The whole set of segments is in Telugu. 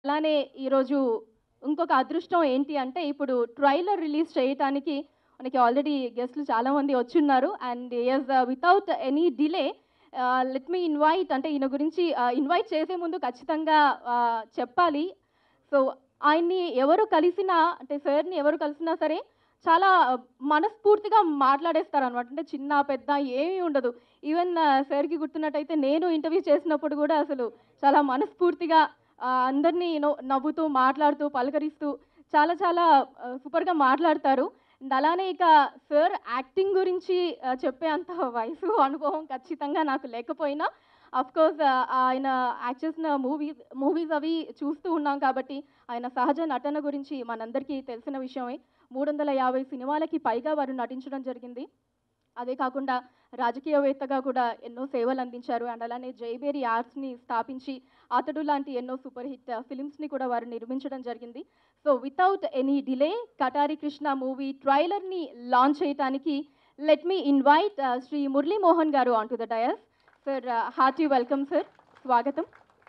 అలానే ఈరోజు ఇంకొక అదృష్టం ఏంటి అంటే ఇప్పుడు ట్రైలర్ రిలీజ్ చేయటానికి మనకి ఆల్రెడీ గెస్ట్లు చాలామంది వచ్చున్నారు and yes without any delay let me invite అంటే ఈయన గురించి ఇన్వైట్ చేసే ముందు ఖచ్చితంగా uh, చెప్పాలి సో ఆయన్ని ఎవరు కలిసినా అంటే సార్ని ఎవరు కలిసినా సరే చాలా మనస్ఫూర్తిగా మాట్లాడేస్తారు అనమాట అంటే చిన్న పెద్ద ఏమీ ఉండదు ఈవెన్ సార్కి గుర్తున్నట్టయితే నేను ఇంటర్వ్యూ చేసినప్పుడు కూడా అసలు చాలా మనస్ఫూర్తిగా ఆ, అందరినీ యూనో నవ్వుతూ మాట్లాడుతూ పలకరిస్తూ చాలా చాలా సూపర్గా మాట్లాడతారు And అలానే ఇక సార్ యాక్టింగ్ గురించి ఆ, చెప్పే అంత వయసు అనుభవం ఖచ్చితంగా నాకు లేకపోయినా అఫ్ కోర్స్ ఆయన యాక్ట్ చేసిన మూవీస్ మూవీస్ అవి చూస్తూ ఉన్నాం కాబట్టి ఆయన సహజ నటన గురించి మనందరికీ తెలిసిన విషయమే మూడు వందల యాభై సినిమాలకి పైగా వారు నటించడం జరిగింది అదే కాకుండా రాజకీయవేత్తగా కూడా ఎన్నో సేవలు అందించారు అండ్ అలానే జైబేరి ఆర్ట్స్ని స్థాపించి అతడు లాంటి ఎన్నో సూపర్ హిట్ ఫిలిమ్స్ని కూడా వారు నిర్మించడం జరిగింది so without any delay Katari Krishna movie ట్రైలర్ని launch చేయడానికి let me invite Shri Murali Mohan గారు on to the dais sir hearty welcome sir స్వాగతం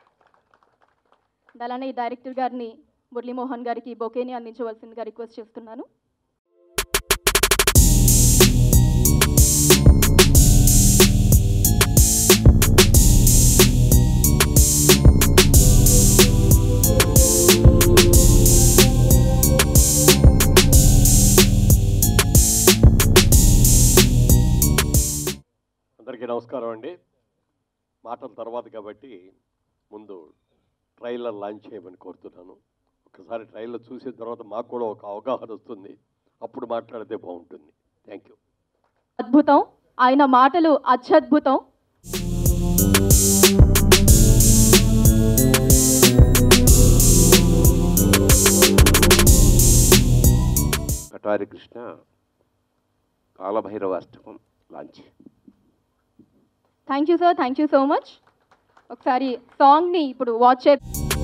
And అలానే డైరెక్టర్ గారిని మురళీమోహన్ గారికి బొకేని అందించవలసిందిగా రిక్వెస్ట్ చేస్తున్నాను అందరికీ నమస్కారం అండి మాటల తర్వాత కాబట్టి ముందు ట్రైలర్ లాంచ్ చేయమని కోరుతున్నాను ఒకసారి ట్రైలర్ చూసిన తర్వాత మాకు కూడా ఒక అవగాహన వస్తుంది అప్పుడు మాట్లాడితే బాగుంటుంది థ్యాంక్ యూ అద్భుతం ఆయన మాటలు అత్యద్భుతం Katari Krishna Kalabhairavashtakam launch thank you sir thank you so much ఒకసారి సాంగ్ని ఇప్పుడు వాచ్ చే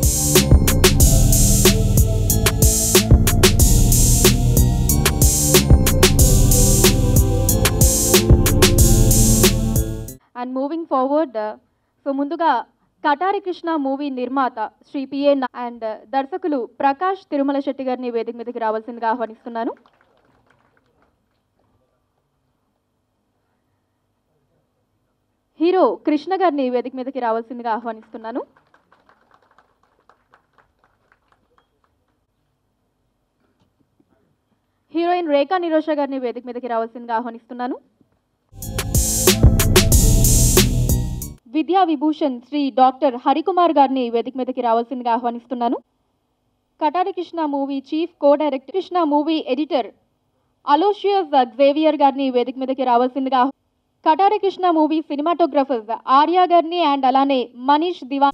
అండ్ మూవింగ్ ఫార్వర్డ్ సో ముందుగా కటారి కృష్ణ మూవీ నిర్మాత శ్రీ పిఏ అండ్ దర్శకులు ప్రకాష్ తిరుమల శెట్టి గారిని వేదిక మీదకి రావాల్సిందిగా ఆహ్వానిస్తున్నాను హీరో కృష్ణ గారిని వేదిక మీదకి రావాల్సిందిగా ఆహ్వానిస్తున్నాను హీరోయిన్ రేఖా నిరోష గారిని వేదిక మీదకి రావాల్సిందిగా ఆహ్వానిస్తున్నాను విద్యా విభూషణ్ శ్రీ డాక్టర్ హరికుమార్ గారిని వేదిక మీదకి రావాల్సిందిగా ఆహ్వానిస్తున్నాను Katari Krishna movie chief co director Krishna movie editor Aloysius Xavier గారిని వేదిక మీదకి రావాల్సిందిగా ఆహ్- కటారి కృష్ణ మూవీ సినిమాటోగ్రఫర్స్ ఆర్య గారిని అండ్ అలానే మనీష్ దివా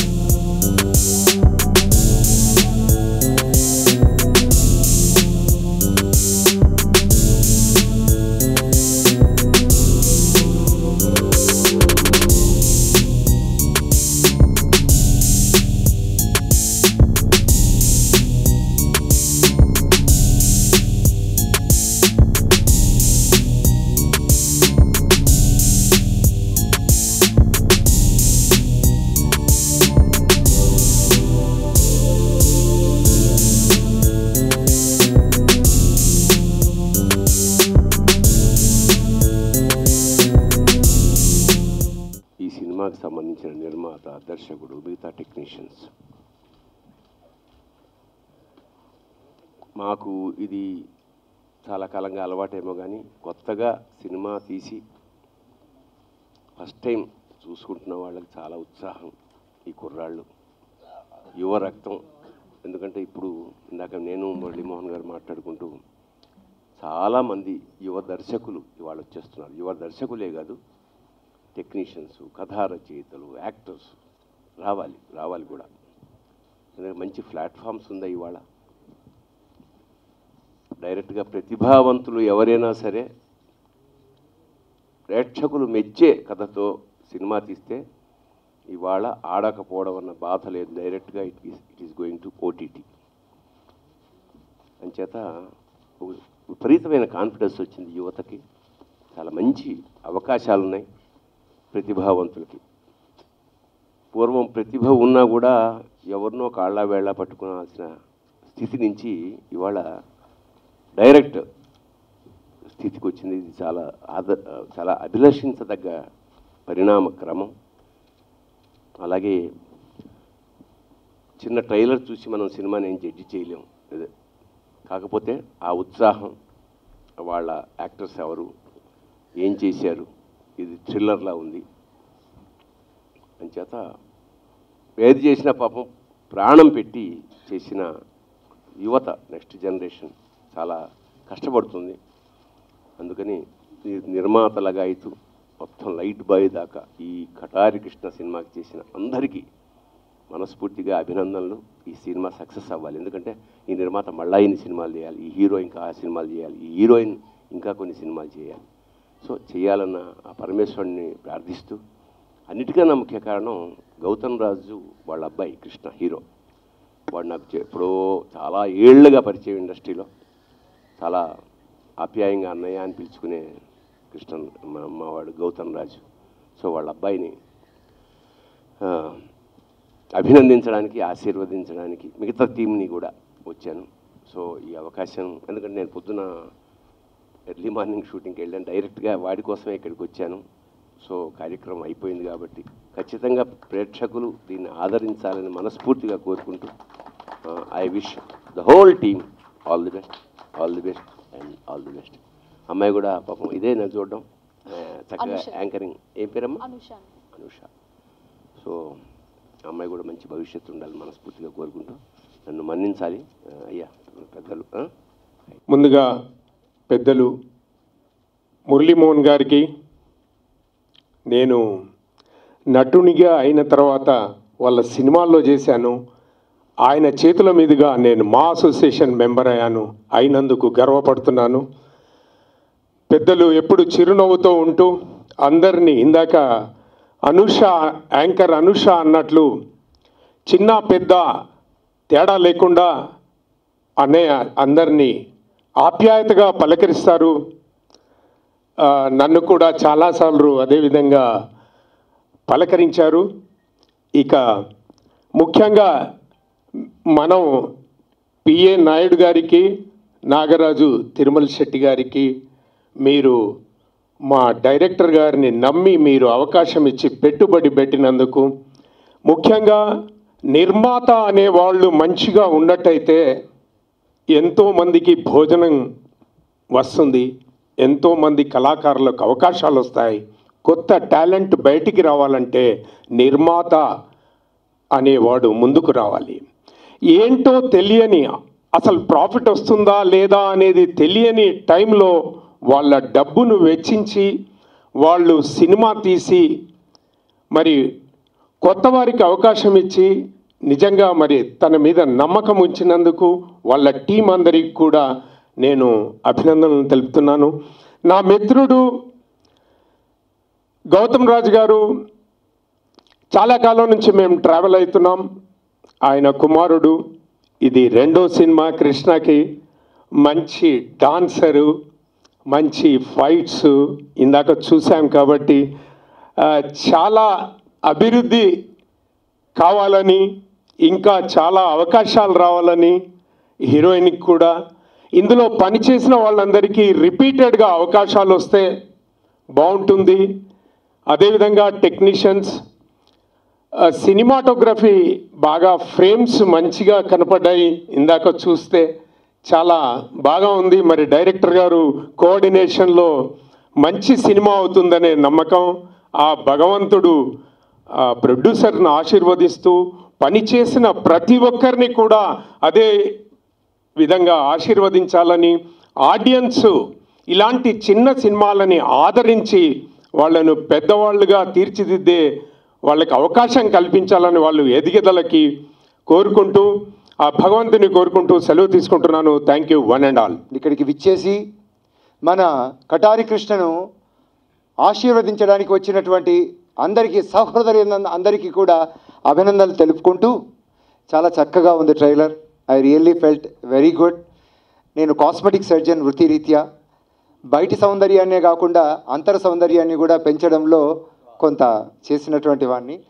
ఈ సినిమాకి సంబంధించిన నిర్మాత దర్శకుడు మిగతా టెక్నీషియన్స్ మాకు ఇది చాలా కాలంగా అలవాటేమో కానీ కొత్తగా సినిమా తీసి ఫస్ట్ టైం చూసుకుంటున్న వాళ్ళకి చాలా ఉత్సాహం ఈ కుర్రాళ్ళు యువ రక్తం ఎందుకంటే ఇప్పుడు ఇందాక నేను మురళీమోహన్ గారు మాట్లాడుకుంటూ చాలామంది యువ దర్శకులు ఇవాళ వచ్చేస్తున్నారు యువ దర్శకులే కాదు టెక్నీషియన్స్ కథా రచయితలు యాక్టర్స్ రావాలి రావాలి కూడా ఎందుకంటే మంచి ప్లాట్ఫామ్స్ ఉందా ఇవాళ డైరెక్ట్గా ప్రతిభావంతులు ఎవరైనా సరే ప్రేక్షకులు మెచ్చే కథతో సినిమా తీస్తే ఇవాళ ఆడకపోవడం అన్న బాధ లేదు డైరెక్ట్గా it is it is going to OTT అంచేత ఒక విపరీతమైన కాన్ఫిడెన్స్ వచ్చింది యువతకి చాలా మంచి అవకాశాలు ఉన్నాయి ప్రతిభావంతులకి పూర్వం ప్రతిభ ఉన్నా కూడా ఎవరినో కాళ్ళ వేళ్ళ పట్టుకోవాల్సిన స్థితి నుంచి ఇవాళ డైరెక్ట్ స్థితికి వచ్చింది ఇది చాలా ఆద చాలా అభిలషించదగ్గ పరిణామ క్రమం అలాగే చిన్న ట్రైలర్ చూసి మనం సినిమాని ఏం జడ్జి చేయలేం అదే కాకపోతే ఆ ఉత్సాహం వాళ్ళ యాక్టర్స్ ఎవరు ఏం చేశారు ఇది థ్రిల్లర్లా ఉంది అంచేత ఏది చేసిన పాపం ప్రాణం పెట్టి చేసిన యువత నెక్స్ట్ జనరేషన్ చాలా కష్టపడుతుంది అందుకని ఈ నిర్మాతలుగా అయితే మొత్తం లైట్ బాయ్ దాకా ఈ కటారి కృష్ణ సినిమాకి చేసిన అందరికీ మనస్ఫూర్తిగా అభినందనలు ఈ సినిమా సక్సెస్ అవ్వాలి ఎందుకంటే ఈ నిర్మాత మళ్ళా ఇన్ని సినిమాలు చేయాలి ఈ హీరో ఇంకా ఆ సినిమాలు చేయాలి ఈ హీరోయిన్ ఇంకా కొన్ని సినిమాలు చేయాలి సో చేయాలన్న ఆ పరమేశ్వరుని ప్రార్థిస్తూ అన్నిటికన్నా ముఖ్య కారణం గౌతమ్ రాజు వాళ్ళ అబ్బాయి కృష్ణ హీరో వాడు నాకు చె- ఎప్పుడో చాలా ఏళ్ళుగా పరిచయం ఇండస్ట్రీలో చాలా ఆప్యాయంగా అన్నయ్య అని పిలుచుకునే కృష్ణ మా అమ్మవాడు గౌతమ్ రాజు సో వాళ్ళ అబ్బాయిని ఆ, అభినందించడానికి ఆశీర్వదించడానికి మిగతా టీంని కూడా వచ్చాను సో ఈ అవకాశం ఎందుకంటే నేను పొద్దున ఎర్లీ మార్నింగ్ షూటింగ్కి వెళ్ళాను డైరెక్ట్గా వాడి కోసమే ఇక్కడికి వచ్చాను సో కార్యక్రమం అయిపోయింది కాబట్టి ఖచ్చితంగా ప్రేక్షకులు దీన్ని ఆదరించాలని మనస్ఫూర్తిగా కోరుకుంటూ I wish the whole team all the best all the best and all the best అమ్మాయి కూడా పాపం ఇదే నేను చూడడం ఆ, చక్కగా అనుష. యాంకరింగ్ ఏం పేరమ్మా అనుష అనుష సో అమ్మాయి కూడా మంచి భవిష్యత్తు ఉండాలి మనస్ఫూర్తిగా కోరుకుంటూ నన్ను మన్నించాలి ఆ, అయ్యా పెద్దలు ఆ? ముందుగా పెద్దలు మురళీమోహన్ గారికి నేను నటునిగా అయిన తర్వాత వాళ్ళ సినిమాల్లో చేశాను ఆయన చేతుల మీదుగా నేను మా అసోసియేషన్ మెంబర్ అయ్యాను అయినందుకు గర్వపడుతున్నాను పెద్దలు ఎప్పుడు చిరునవ్వుతో ఉంటూ అందరినీ ఇందాక అనుష యాంకర్ అనుష అన్నట్లు చిన్న పెద్ద తేడా లేకుండా అన్నయ్య అందరినీ ఆప్యాయతగా పలకరిస్తారు ఆ, నన్ను కూడా చాలాసార్లు అదేవిధంగా పలకరించారు ఇక ముఖ్యంగా మనం పిఏ నాయుడు గారికి నాగరాజు తిరుమల శెట్టి గారికి మీరు మా డైరెక్టర్ గారిని నమ్మి మీరు అవకాశం ఇచ్చి పెట్టుబడి పెట్టినందుకు ముఖ్యంగా నిర్మాత అనేవాళ్ళు మంచిగా ఉన్నట్టయితే ఎంతోమందికి భోజనం వస్తుంది ఎంతోమంది కళాకారులకు అవకాశాలు వస్తాయి కొత్త టాలెంట్ బయటికి రావాలంటే నిర్మాత అనేవాడు ముందుకు రావాలి ఏంటో తెలియని అసలు ప్రాఫిట్ వస్తుందా లేదా అనేది తెలియని టైంలో వాళ్ళ డబ్బును వెచ్చించి వాళ్ళు సినిమా తీసి మరి కొత్త వారికి అవకాశం ఇచ్చి నిజంగా మరి తన మీద నమ్మకం ఉంచినందుకు వాళ్ళ టీం అందరికి కూడా నేను అభినందనలు తెలుపుతున్నాను నా మిత్రుడు గౌతమ్ రాజు గారు చాలా కాలం నుంచి మేము ట్రావెల్ అవుతున్నాం ఆయన కుమారుడు ఇది రెండో సినిమా కృష్ణకి మంచి డాన్సరు మంచి ఫైట్స్ ఇందాక చూసాం కాబట్టి ఆ, చాలా అభివృద్ధి కావాలని ఇంకా చాలా అవకాశాలు రావాలని హీరోయిన్కి కూడా ఇందులో పనిచేసిన వాళ్ళందరికీ రిపీటెడ్గా అవకాశాలు వస్తే బాగుంటుంది అదేవిధంగా టెక్నీషియన్స్ సినిమాటోగ్రఫీ బాగా ఫ్రేమ్స్ మంచిగా కనపడ్డాయి ఇందాక చూస్తే చాలా బాగా ఉంది మరి డైరెక్టర్ గారు కోఆర్డినేషన్లో మంచి సినిమా అవుతుందనే నమ్మకం ఆ భగవంతుడు ఆ ప్రొడ్యూసర్ని ఆశీర్వదిస్తూ పనిచేసిన ప్రతి ఒక్కరిని కూడా అదే విధంగా ఆశీర్వదించాలని ఆడియన్స్ ఇలాంటి చిన్న సినిమాలని ఆదరించి వాళ్ళను పెద్దవాళ్ళుగా తీర్చిదిద్దే వాళ్ళకి అవకాశం కల్పించాలని వాళ్ళు ఎదిగేదలకి కోరుకుంటూ ఆ భగవంతుని కోరుకుంటూ సెలవు తీసుకుంటున్నాను thank you one and all ఇక్కడికి విచ్చేసి మన కటారి కృష్ణను ఆశీర్వదించడానికి వచ్చినటువంటి అందరికీ సహోదరు అందరికీ కూడా అభినందనలు తెలుపుకుంటూ చాలా చక్కగా ఉంది trailer I really felt very good నేను కాస్మెటిక్ సర్జన్ వృత్తిరీత్యా బయటి సౌందర్యాన్నే కాకుండా అంతర సౌందర్యాన్ని కూడా పెంచడంలో కొంత చేసినటువంటి వాడిని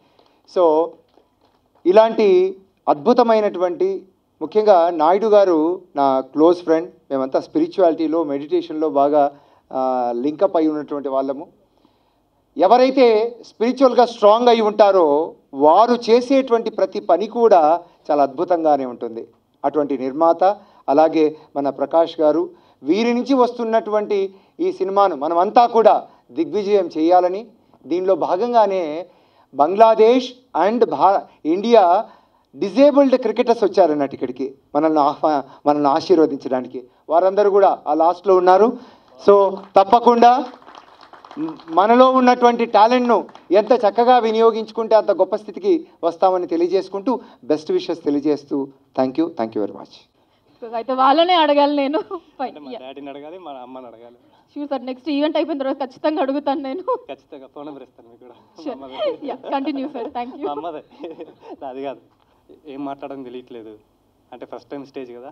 సో ఇలాంటి అద్భుతమైనటువంటి ముఖ్యంగా నాయుడు గారు నా క్లోజ్ ఫ్రెండ్ మేమంతా స్పిరిచువాలిటీలో మెడిటేషన్లో బాగా లింకప్ అయి ఉన్నటువంటి వాళ్ళము ఎవరైతే స్పిరిచువల్గా స్ట్రాంగ్ అయి ఉంటారో వారు చేసేటువంటి ప్రతి పని కూడా చాలా అద్భుతంగానే ఉంటుంది అటువంటి నిర్మాత అలాగే మన ప్రకాష్ గారు వీరి నుంచి వస్తున్నటువంటి ఈ సినిమాను మనమంతా కూడా దిగ్విజయం చేయాలని దీనిలో భాగంగానే బంగ్లాదేశ్ అండ్ భా ఇండియా డిజేబుల్డ్ క్రికెటర్స్ వచ్చారన్నట్టు ఇక్కడికి మనల్ని ఆహ్వా మనల్ని ఆశీర్వదించడానికి వారందరూ కూడా ఆ లాస్ట్లో ఉన్నారు సో తప్పకుండా మ్, మనలో ఉన్నటువంటి టాలెంట్ను ఎంత చక్కగా వినియోగించుకుంటే అంత గొప్ప స్థితికి వస్తామని తెలియజేసుకుంటూ బెస్ట్ విషెస్ తెలియజేస్తూ thank you thank you very much అయితే వాళ్ళనే అడగాలి నేను అంటే మా డాడీని అడగాలి మా అమ్మని అడగాలి షూర్ సార్ నెక్స్ట్ ఈవెంట్ అయిపోయిన తర్వాత ఖచ్చితంగా అడుగుతాను నేను ఖచ్చితంగా ఫోన్ నెంబర్ ఇస్తాను మీకు కూడా మా అమ్మది. కంటిన్యూ సార్ థ్యాంక్ యూ మా అమ్మదే అది కాదు ఏం మాట్లాడడం తెలియట్లేదు అంటే ఫస్ట్ టైం స్టేజ్ కదా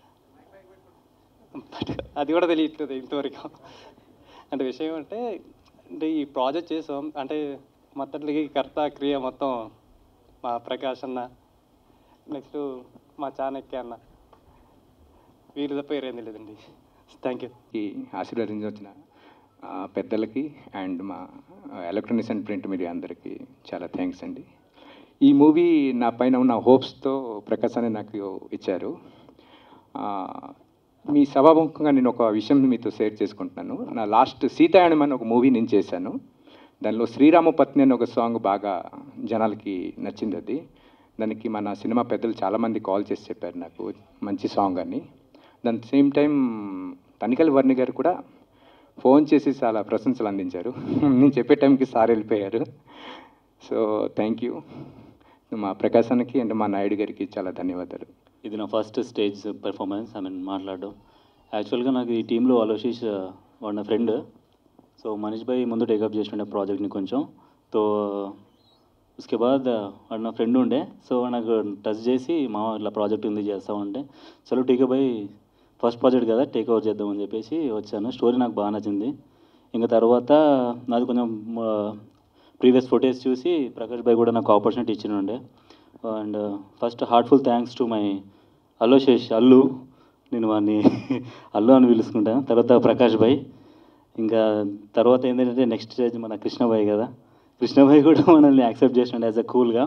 But అది కూడా తెలియట్లేదు ఇంతవరకు అంటే విషయం అంటే అంటే ఈ ప్రాజెక్ట్ చేసాం అంటే మొత్తటికి కర్త క్రియ మొత్తం మా ప్రకాష్ అన్న నెక్స్ట్ మా చాణక్య అన్న వీరి తప్ప వేరేం తెలియదండి థ్యాంక్ యూ ఈ ఆశీర్వదించిన ఆ, పెద్దలకి అండ్ మా ఎలక్ట్రానిక్స్ అండ్ ప్రింట్ మీడియా అందరికీ చాలా థ్యాంక్స్ అండి ఈ మూవీ నా పైన ఉన్న హోప్స్తో ప్రకాశ్ అని నాకు ఇచ్చారు ఆ, మీ సభాముఖంగా నేను ఒక విషయం మీతో షేర్ చేసుకుంటున్నాను నా లాస్ట్ సీతాయనం అని ఒక మూవీ నేను చేశాను దానిలో శ్రీరామ పత్ని అని ఒక సాంగ్ బాగా జనాలకి నచ్చింది అది దానికి మన సినిమా పెద్దలు చాలామంది కాల్ చేసి చెప్పారు నాకు మంచి సాంగ్ అని దాని సేమ్ టైం తనికల్ వర్ణి గారు కూడా ఫోన్ చేసి చాలా ప్రశంసలు అందించారు నేను చెప్పే టైంకి సార్ వెళ్ళిపోయారు సో థ్యాంక్ యూ మా ప్రకాశానికి అండ్ మా నాయుడు గారికి చాలా ధన్యవాదాలు ఇది నా first stage performance I mean మాట్లాడడం యాక్చువల్గా నాకు ఈ టీంలో ఆలోచించ వాడు నా ఫ్రెండ్ సో మనీష్ భాయ్ ముందు టేకప్ చేసిండే ప్రాజెక్ట్ని కొంచెం తో ఉస్కే బాద్ వాడు నా ఫ్రెండ్ ఉండే సో నాకు టచ్ చేసి మా ఇట్లా ప్రాజెక్ట్ ఉంది చేస్తామంటే చలో టీకే భాయ్ ఫస్ట్ ప్రాజెక్ట్ కదా టేక్ ఓవర్ చేద్దామని చెప్పేసి వచ్చాను స్టోరీ నాకు బాగా నచ్చింది ఇంకా తర్వాత నాది కొంచెం ప్రీవియస్ ఫొటేజ్ చూసి ప్రకాష్ భాయ్ కూడా నాకు ఆపర్చునిటీ ఇచ్చిన ఉండే and first heartful thanks to my Allu Sesh Allu నేను వాడిని అల్లు అని పిలుచుకుంటాను తర్వాత ప్రకాష్ భాయ్ ఇంకా తర్వాత ఏంటంటే నెక్స్ట్ స్టేజ్ మన కృష్ణభాయ్ కదా కృష్ణభాయ్ కూడా మనల్ని యాక్సెప్ట్ చేసినాడు యాజ్ అ కూల్గా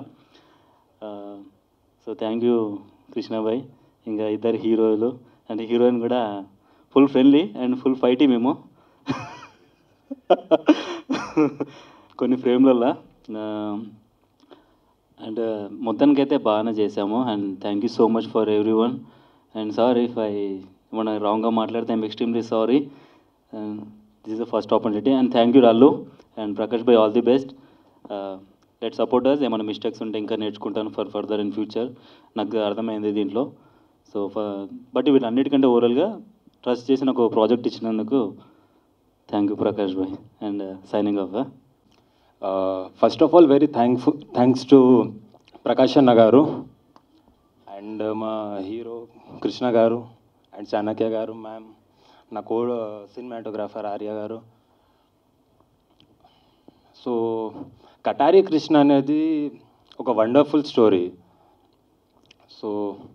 సో థ్యాంక్ యూ కృష్ణభాయ్ ఇంకా ఇద్దరు హీరోలు అండ్ హీరోయిన్ కూడా ఫుల్ ఫ్రెండ్లీ అండ్ ఫుల్ ఫైటీ మేము కొన్ని ఫ్రేమ్లలో అండ్ మొత్తానికైతే బాగానే చేసాము and thank you so much for every one and sorry if I మన రాంగ్గా మాట్లాడితే I'm extremely sorry and this is the first opportunity and thank you Allu and Prakash భాయ్ all the best let support us ఏమైనా మిస్టేక్స్ ఉంటే ఇంకా నేర్చుకుంటాను ఫర్ ఫర్దర్ ఇన్ ఫ్యూచర్ నాకు అర్థమైంది దీంట్లో సో బట్ వీటన్నిటికంటే ఓవరాల్గా ట్రస్ట్ చేసిన ఒక ప్రాజెక్ట్ ఇచ్చినందుకు థ్యాంక్ యూ ప్రకాష్ భాయ్ and signing off first of all very thankful thanks to Prakash అన్న గారు అండ్ మా హీరో కృష్ణ గారు అండ్ చాణక్య గారు మ్యామ్ నా కో సినిమాటోగ్రాఫర్ ఆర్య గారు సో కటారి కృష్ణ అనేది ఒక వండర్ఫుల్ స్టోరీ సో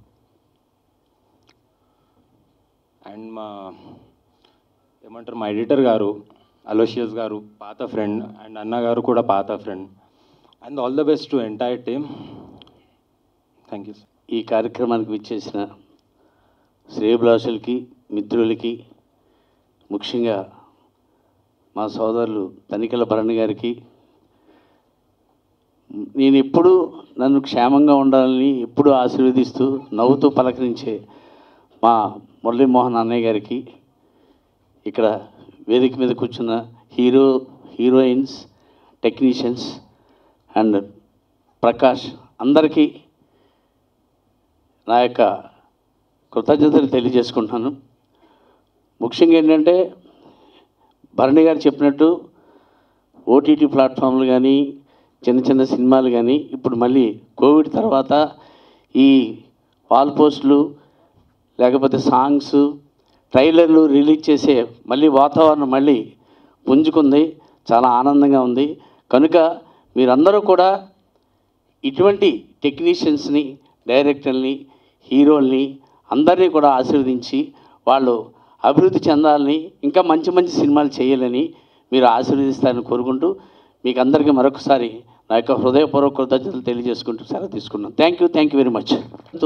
అండ్ మా ఏమంటారు మా ఎడిటర్ గారు అలోషియస్ గారు పాత ఫ్రెండ్ అండ్ అన్న గారు కూడా పాత friend and all the best to entire team thank you ఈ కార్యక్రమానికి విచ్చేసిన శ్రేయభిలాషులకి మిత్రులకి ముఖ్యంగా మా సోదరులు తనికల భరణి గారికి నేను ఎప్పుడు నన్ను క్షేమంగా ఉండాలని ఎప్పుడు ఆశీర్వదిస్తూ నవ్వుతూ పలకరించే మా మురళీమోహన్ అన్నయ్య గారికి ఇక్కడ వేదిక మీద కూర్చున్న hero heroines technicians and Prakash అందరికీ నా యొక్క కృతజ్ఞతలు తెలియజేసుకుంటున్నాను ముఖ్యంగా ఏంటంటే భరణి గారు చెప్పినట్టు ఓటీటీ ప్లాట్ఫామ్లు కానీ చిన్న చిన్న సినిమాలు కానీ ఇప్పుడు మళ్ళీ కోవిడ్ తర్వాత ఈ వాల్ పోస్టులు లేకపోతే సాంగ్స్ ట్రైలర్లు రిలీజ్ చేసే మళ్ళీ వాతావరణం మళ్ళీ పుంజుకుంది చాలా ఆనందంగా ఉంది కనుక మీరందరూ కూడా ఇటువంటి టెక్నీషియన్స్ని డైరెక్టర్ని హీరోల్ని అందరినీ కూడా ఆశీర్వదించి వాళ్ళు అభివృద్ధి చెందాలని ఇంకా మంచి మంచి సినిమాలు చేయాలని మీరు ఆశీర్వదిస్తారని కోరుకుంటూ మీకు అందరికీ మరొకసారి నా యొక్క హృదయపూర్వక కృతజ్ఞతలు తెలియజేసుకుంటూ సెలవు తీసుకున్నాను thank you thank you very much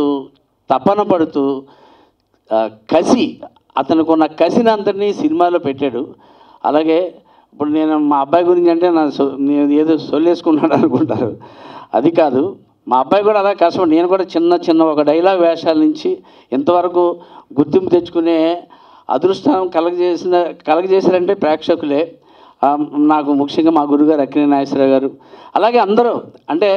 తపన పడుతూ ఆ, కసి అతనికి ఉన్న కసిని అందరినీ సినిమాలో పెట్టాడు అలాగే ఇప్పుడు నేను మా అబ్బాయి గురించి అంటే నా సొ- నేను ఏదో సొల్లేసుకున్నాడు అనుకుంటారు అది కాదు మా అబ్బాయి కూడా అలా కష్టపడి నేను కూడా చిన్న చిన్న ఒక డైలాగ్ వేషాల నుంచి ఇంతవరకు గుర్తింపు తెచ్చుకునే అదృష్టం కలగజేసిన కలగజేశారంటే ప్రేక్షకులే ఆ, నాకు ముఖ్యంగా మా గురుగారు అక్కినే నాగేశ్వరరావు గారు అలాగే అందరూ అంటే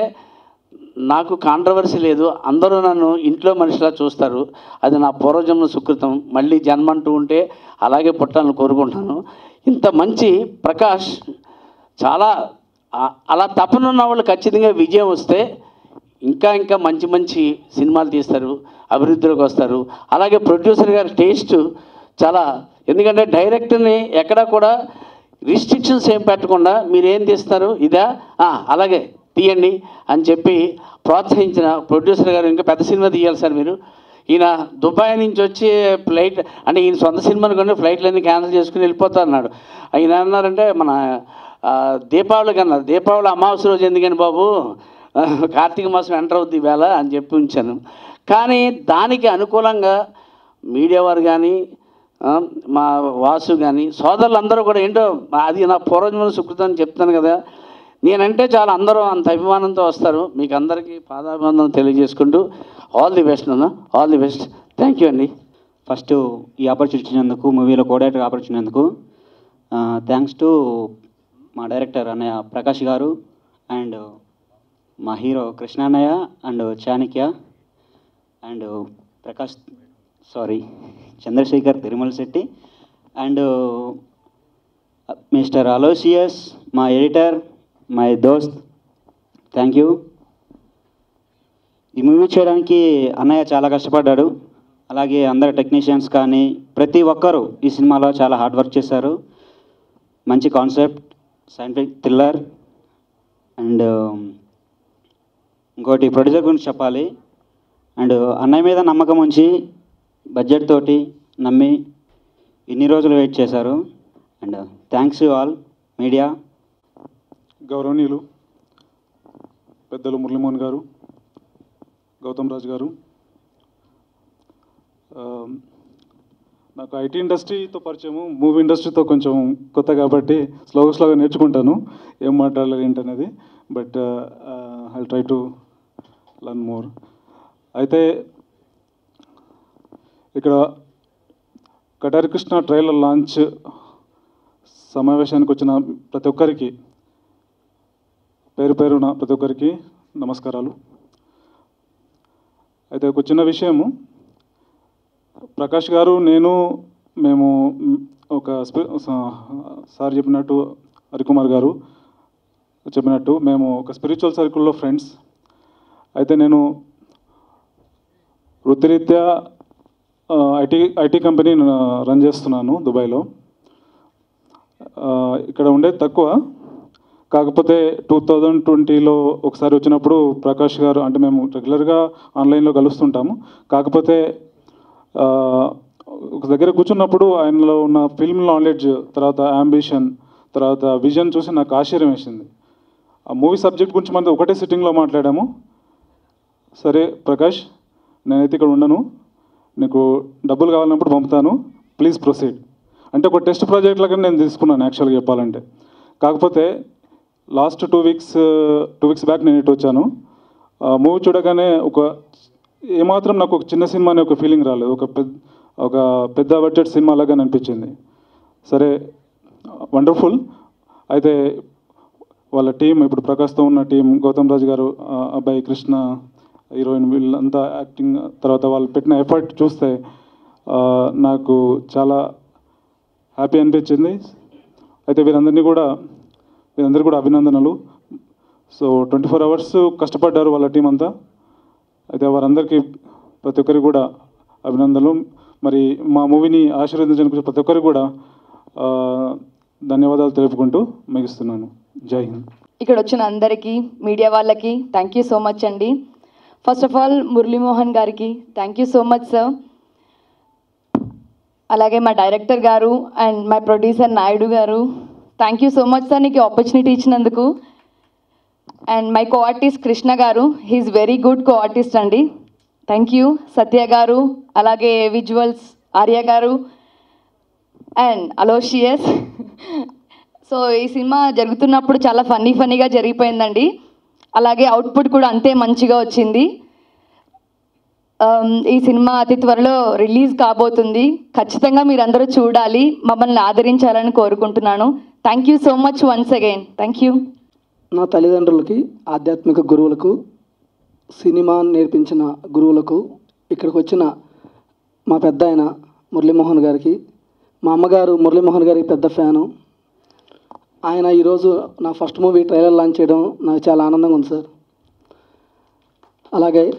నాకు కాంట్రవర్సీ లేదు అందరూ నన్ను ఇంట్లో మనిషిలా చూస్తారు అది నా పూర్వజన్మ సుకృతం మళ్ళీ జన్మ అంటూ ఉంటే అలాగే పుట్టాలని కోరుకుంటాను ఇంత మంచి ప్రకాష్ చాలా ఆ- అలా తపనున్న వాళ్ళు ఖచ్చితంగా విజయం వస్తే ఇంకా ఇంకా మంచి మంచి సినిమాలు తీస్తారు అభివృద్ధిలోకి వస్తారు అలాగే ప్రొడ్యూసర్ గారి టేస్ట్ చాలా ఎందుకంటే డైరెక్టర్ని ఎక్కడా కూడా రిస్ట్రిక్షన్స్ ఏం పెట్టకుండా మీరు ఏం తీస్తారు ఇదా ఆ, అలాగే తీయండి అని చెప్పి ప్రోత్సహించిన ప్రొడ్యూసర్ గారు ఇంకా పెద్ద సినిమా తీయాలి సార్ మీరు ఈయన దుబాయ్ నుంచి వచ్చి ఫ్లైట్ అంటే ఈయన సొంత సినిమాని కొన్ని ఫ్లైట్లన్నీ క్యాన్సిల్ చేసుకుని వెళ్ళిపోతా అన్నాడు ఆయన అన్నారంటే మన ఆ, దీపావళికి అన్నారు దీపావళి అమావాస్య రోజు ఎందుకని బాబు ఆ, కార్తీక మాసం ఎంటర్ అవుద్ది వేళ అని చెప్పి ఉంచాను కానీ దానికి అనుకూలంగా మీడియా వారు కానీ ఆ, మా వాసు కానీ సోదరులందరూ కూడా ఏంటో అది నా పూర్వజన్మ సుకృతం అని చెప్తాను కదా నేనంటే చాలా అందరూ అంత అభిమానంతో వస్తారు మీకు అందరికీ పాదాభివందనం తెలియజేసుకుంటూ ఆల్ ది బెస్ట్ అన్న all the best thank you అండి ఫస్ట్ ఈ ఆపర్చునిటీ ఇచ్చినందుకు మూవీలో కోడైటర్ ఆపర్చునిటీ ఇచ్చినందుకు థ్యాంక్స్ టు మా డైరెక్టర్ అన్నయ్య ప్రకాష్ గారు అండ్ మా హీరో కృష్ణ అన్నయ్య and Chanakya and Prakash sorry Chandrashekhar Tirumala Shetty and mister Aloysius మా ఎడిటర్ మై దోస్త్ థ్యాంక్ యూ ఈ మూవీ చేయడానికి అన్నయ్య చాలా కష్టపడ్డాడు అలాగే అందరు టెక్నీషియన్స్ కానీ ప్రతి ఒక్కరూ ఈ సినిమాలో చాలా హార్డ్ వర్క్ చేశారు మంచి కాన్సెప్ట్ సైంటిఫిక్ థ్రిల్లర్ అండ్ ఇంకోటి ప్రొడ్యూసర్ గురించి చెప్పాలి అండ్ అన్నయ్య మీద నమ్మకం ఉంచి బడ్జెట్ తోటి నమ్మి ఇన్ని రోజులు వెయిట్ చేశారు అండ్ థ్యాంక్స్ ఆల్ మీడియా గౌరవనీయులు పెద్దలు మురళీమోహన్ గారు గౌతమ్ రాజు గారు ఆ, నాకు ఐటీ ఇండస్ట్రీతో పరిచయము మూవీ ఇండస్ట్రీతో కొంచెం కొత్త కాబట్టి స్లోగా స్లోగా నేర్చుకుంటాను ఏం మాట్లాడాలి ఏంటనేది but I try to learn more అయితే ఇక్కడ కటారి కృష్ణ ట్రైలర్ లాంచ్ సమావేశానికి వచ్చిన ప్రతి ఒక్కరికి పేరు పేరున ప్రతి ఒక్కరికి నమస్కారాలు అయితే ఒక చిన్న విషయము ప్రకాష్ గారు నేను మేము మ్, ఒక స్పి- స- సార్ చెప్పినట్టు హరికుమార్ గారు చెప్పినట్టు మేము ఒక స్పిరిచువల్ సర్కిల్లో ఫ్రెండ్స్ అయితే నేను వృత్తిరీత్యా ఆ, ఐటీ ఐటీ కంపెనీ రన్ చేస్తున్నాను దుబాయ్లో ఆ, ఇక్కడ ఉండేది తక్కువ కాకపోతే టూ థౌజండ్ ట్వంటీలో ఒకసారి వచ్చినప్పుడు ప్రకాష్ గారు అంటే మేము రెగ్యులర్గా ఆన్లైన్లో కలుస్తుంటాము కాకపోతే ఆ, ఒక దగ్గర కూర్చున్నప్పుడు ఆయనలో ఉన్న ఫిల్మ్ నాలెడ్జ్ తర్వాత అంబిషన్ తర్వాత విజన్ చూసి నాకు ఆశ్చర్యం వేసింది ఆ మూవీ సబ్జెక్ట్ గురించి మనం ఒకటే సిట్టింగ్లో మాట్లాడాము సరే ప్రకాష్ నేనైతే ఇక్కడ ఉండను నీకు డబ్బులు కావాలన్నప్పుడు పంపుతాను ప్లీజ్ ప్రొసీడ్ అంటే ఒక టెస్ట్ ప్రాజెక్ట్ లాగా నేను తీసుకున్నాను యాక్చువల్గా చెప్పాలంటే కాకపోతే last two weeks two weeks back నేను ఇటు వచ్చాను మూవీ చూడగానే ఒక ఏమాత్రం నాకు ఒక చిన్న సినిమా అనే ఒక ఫీలింగ్ రాలేదు ఒక పెద్ద ఒక పెద్ద బడ్జెట్ సినిమా లాగా అనిపించింది సరే వండర్ఫుల్ అయితే వాళ్ళ టీం ఇప్పుడు ప్రకాష్తో ఉన్న టీం గౌతమ్ రాజు గారు ఆ, అబ్బాయి కృష్ణ హీరోయిన్ వీళ్ళంతా యాక్టింగ్ తర్వాత వాళ్ళు పెట్టిన ఎఫర్ట్ చూస్తే ఆ, నాకు చాలా హ్యాపీ అనిపించింది అయితే వీరందరినీ కూడా వీరందరికీ కూడా అభినందనలు సో ట్వంటీ ఫోర్ అవర్స్ కష్టపడ్డారు వాళ్ళ టీం అంతా అయితే వారందరికీ ప్రతి ఒక్కరికి కూడా అభినందనలు మరి మా మూవీని ఆశీర్వదించడానికి ప్రతి ఒక్కరికి కూడా ఆ, ధన్యవాదాలు తెలుపుకుంటూ ముగిస్తున్నాను జై హింద్ ఇక్కడ వచ్చిన అందరికీ మీడియా వాళ్ళకి థ్యాంక్ యూ సో మచ్ అండి ఫస్ట్ ఆఫ్ ఆల్ మురళీమోహన్ గారికి thank you so much sir అలాగే మా డైరెక్టర్ గారు అండ్ మై ప్రొడ్యూసర్ నాయుడు గారు thank you so much sir నీకు ఆపర్చునిటీ ఇచ్చినందుకు and my co artist Krishna గారు he's very good co artist అండి థ్యాంక్ యూ సత్య గారు అలాగే విజువల్స్ ఆర్య గారు అండ్ అలోషియస్ సో ఈ సినిమా జరుగుతున్నప్పుడు చాలా ఫన్నీ ఫన్నీగా జరిగిపోయిందండి అలాగే అవుట్పుట్ కూడా అంతే మంచిగా వచ్చింది Um, ఈ సినిమా అతి త్వరలో రిలీజ్ కాబోతుంది ఖచ్చితంగా మీరందరూ చూడాలి మమ్మల్ని ఆదరించాలని కోరుకుంటున్నాను thank you so much once again thank you నా తల్లిదండ్రులకి ఆధ్యాత్మిక గురువులకు సినిమా నేర్పించిన గురువులకు ఇక్కడికి వచ్చిన మా పెద్ద ఆయన మురళీమోహన్ గారికి మా అమ్మగారు మురళీమోహన్ గారికి పెద్ద ఫ్యాను ఆయన ఈరోజు నా ఫస్ట్ మూవీ ట్రైలర్ లాంచ్ చేయడం నాకు చాలా ఆనందంగా ఉంది సార్ అలాగే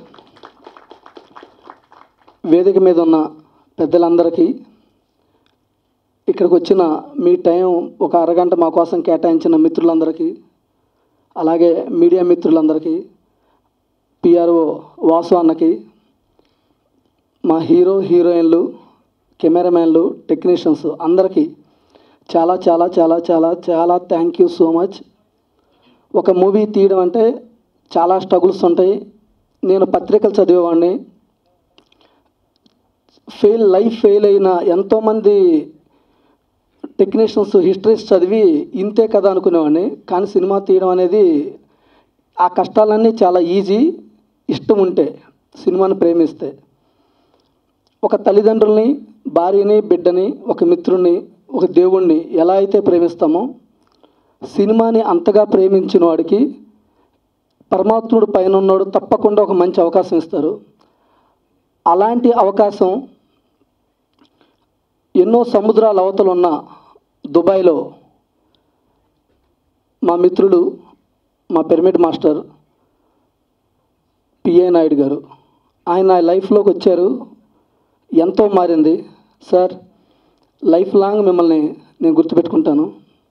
వేదిక మీద ఉన్న పెద్దలందరికీ ఇక్కడికి వచ్చిన మీ టైం ఒక అరగంట మా కోసం కేటాయించిన మిత్రులందరికీ అలాగే మీడియా మిత్రులందరికీ పిఆర్ఓ వాసు అన్నకి మా హీరో హీరోయిన్లు కెమెరామ్యాన్లు టెక్నీషియన్స్ అందరికీ చాలా చాలా చాలా చాలా చాలా థ్యాంక్ యూ సో మచ్ ఒక మూవీ తీయడం అంటే చాలా స్ట్రగుల్స్ ఉంటాయి నేను పత్రికలు చదివేవాడిని ఫెయిల్ లైఫ్ ఫెయిల్ అయిన ఎంతోమంది టెక్నీషియన్స్ హిస్టరీస్ చదివి ఇంతే కదా అనుకునేవాడిని కానీ సినిమా తీయడం అనేది ఆ కష్టాలన్నీ చాలా ఈజీ ఇష్టం ఉంటే సినిమాని ప్రేమిస్తే ఒక తల్లిదండ్రుల్ని భార్యని బిడ్డని ఒక మిత్రుణ్ణి ఒక దేవుణ్ణి ఎలా అయితే ప్రేమిస్తామో సినిమాని అంతగా ప్రేమించిన వాడికి పరమాత్ముడు పైన ఉన్నాడు తప్పకుండా ఒక మంచి అవకాశం ఇస్తారు అలాంటి అవకాశం ఎన్నో సముద్రాల అవతలు ఉన్న దుబాయ్లో మా మిత్రుడు మా పిరమిడ్ మాస్టర్ పిఏ నాయుడు గారు ఆయన నా లైఫ్లోకి వచ్చారు ఎంతో మారింది సార్ లైఫ్ లాంగ్ మిమ్మల్ని నేను గుర్తుపెట్టుకుంటాను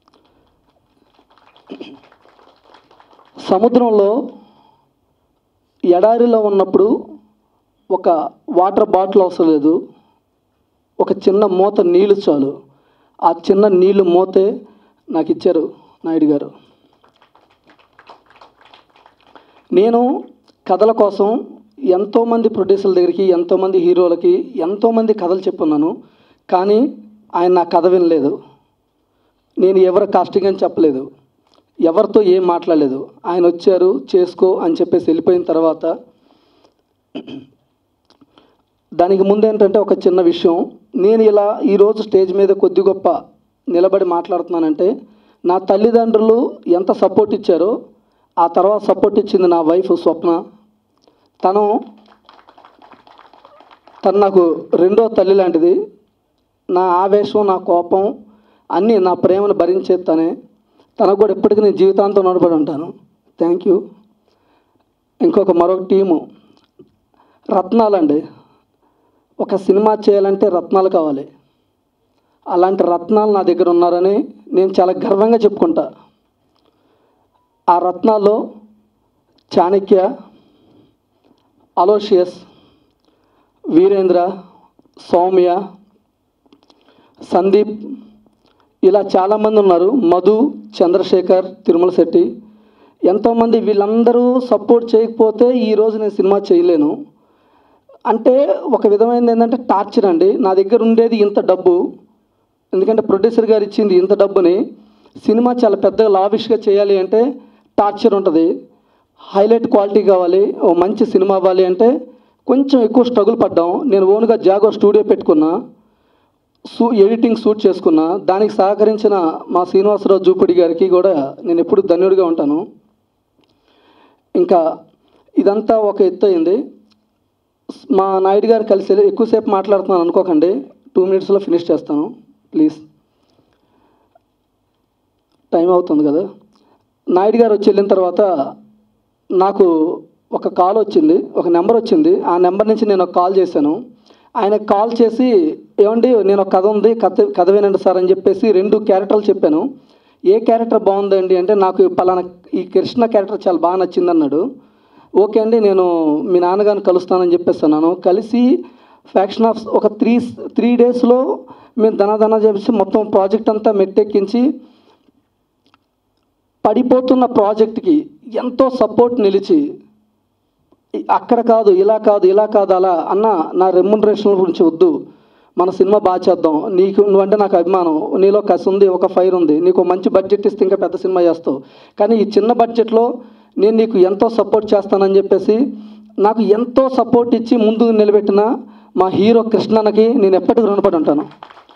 సముద్రంలో ఎడారిలో ఉన్నప్పుడు ఒక వాటర్ బాటిల్ అవసరం లేదు ఒక చిన్న మూత నీళ్ళు చాలు ఆ చిన్న నీళ్ళు మూతే నాకు ఇచ్చారు నాయుడు గారు నేను కథల కోసం ఎంతోమంది ప్రొడ్యూసర్ల దగ్గరికి ఎంతోమంది హీరోలకి ఎంతోమంది కథలు చెప్పున్నాను కానీ ఆయన నా కథ వినలేదు నేను ఎవరు కాస్టింగ్ అని చెప్పలేదు ఎవరితో ఏం మాట్లాడలేదు ఆయన వచ్చారు చేసుకో అని చెప్పేసి వెళ్ళిపోయిన తర్వాత దానికి ముందు ఏంటంటే ఒక చిన్న విషయం నేను ఇలా ఈరోజు స్టేజ్ మీద కొద్ది గొప్ప నిలబడి మాట్లాడుతున్నానంటే నా తల్లిదండ్రులు ఎంత సపోర్ట్ ఇచ్చారో ఆ తర్వాత సపోర్ట్ ఇచ్చింది నా వైఫ్ స్వప్న తను తను నాకు రెండో తల్లి లాంటిది నా ఆవేశం నా కోపం అన్నీ నా ప్రేమను భరించే తనే తనకు కూడా ఎప్పటికీ నేను జీవితాంతం నడబడి ఉంటాను థ్యాంక్ యూ ఇంకొక మరొక టీము రత్నాలండి ఒక సినిమా చేయాలంటే రత్నాలు కావాలి అలాంటి రత్నాలు నా దగ్గర ఉన్నారని నేను చాలా గర్వంగా చెప్పుకుంటా ఆ రత్నాల్లో చాణక్య అలోషియస్ వీరేంద్ర సౌమ్య సందీప్ ఇలా చాలామంది ఉన్నారు మధు చంద్రశేఖర్ తిరుమల శెట్టి ఎంతోమంది వీళ్ళందరూ సపోర్ట్ చేయకపోతే ఈరోజు నేను సినిమా చేయలేను అంటే ఒక విధమైనది ఏంటంటే టార్చర్ అండి నా దగ్గర ఉండేది ఇంత డబ్బు ఎందుకంటే ప్రొడ్యూసర్ గారు ఇచ్చింది ఇంత డబ్బుని సినిమా చాలా పెద్దగా లావిష్గా చేయాలి అంటే టార్చర్ ఉంటుంది హైలైట్ క్వాలిటీ కావాలి ఓ మంచి సినిమా అవ్వాలి అంటే కొంచెం ఎక్కువ స్ట్రగుల్ పడ్డాం నేను ఓన్గా జాగో స్టూడియో పెట్టుకున్నా సూ ఎడిటింగ్ షూట్ చేసుకున్నా దానికి సహకరించిన మా శ్రీనివాసరావు జూపిడి గారికి కూడా నేను ఎప్పుడు ధన్యుడిగా ఉంటాను ఇంకా ఇదంతా ఒక ఎత్తు అయింది మా నాయుడు గారు కలిసి ఎక్కువసేపు మాట్లాడుతున్నాను అనుకోకండి టూ మినిట్స్లో ఫినిష్ చేస్తాను ప్లీజ్ టైం అవుతుంది కదా నాయుడు గారు వచ్చి వెళ్ళిన తర్వాత నాకు ఒక కాల్ వచ్చింది ఒక నెంబర్ వచ్చింది ఆ నెంబర్ నుంచి నేను ఒక కాల్ చేశాను ఆయన కాల్ చేసి ఏమండి నేను ఒక కథ ఉంది కథ కథ వినండి సార్ అని చెప్పేసి రెండు క్యారెక్టర్లు చెప్పాను ఏ క్యారెక్టర్ బాగుందండి అంటే నాకు పలానా ఈ కృష్ణ క్యారెక్టర్ చాలా బాగా నచ్చింది అన్నాడు ఓకే అండి నేను మీ నాన్నగారిని కలుస్తానని చెప్పేసి అన్నాను కలిసి ఫ్యాక్షన్ ఆఫ్ ఒక త్రీ త్రీ డేస్లో మేము ధనధన చేసి మొత్తం ప్రాజెక్ట్ అంతా మెట్టెక్కించి పడిపోతున్న ప్రాజెక్ట్కి ఎంతో సపోర్ట్ నిలిచి అక్కడ కాదు ఇలా కాదు ఇలా కాదు అలా అన్న నా రెమ్యునరేషన్ గురించి వద్దు మన సినిమా బాగా చేద్దాం నీకు నువ్వంటే నాకు అభిమానం నీలో కసి ఉంది ఒక ఫైర్ ఉంది నీకు మంచి బడ్జెట్ ఇస్తే ఇంకా పెద్ద సినిమా చేస్తావు కానీ ఈ చిన్న బడ్జెట్లో నేను నీకు ఎంతో సపోర్ట్ చేస్తానని చెప్పేసి నాకు ఎంతో సపోర్ట్ ఇచ్చి ముందు నిలబెట్టిన మా హీరో కృష్ణన్నకి నేను ఎప్పటికీ రుణపడి ఉంటాను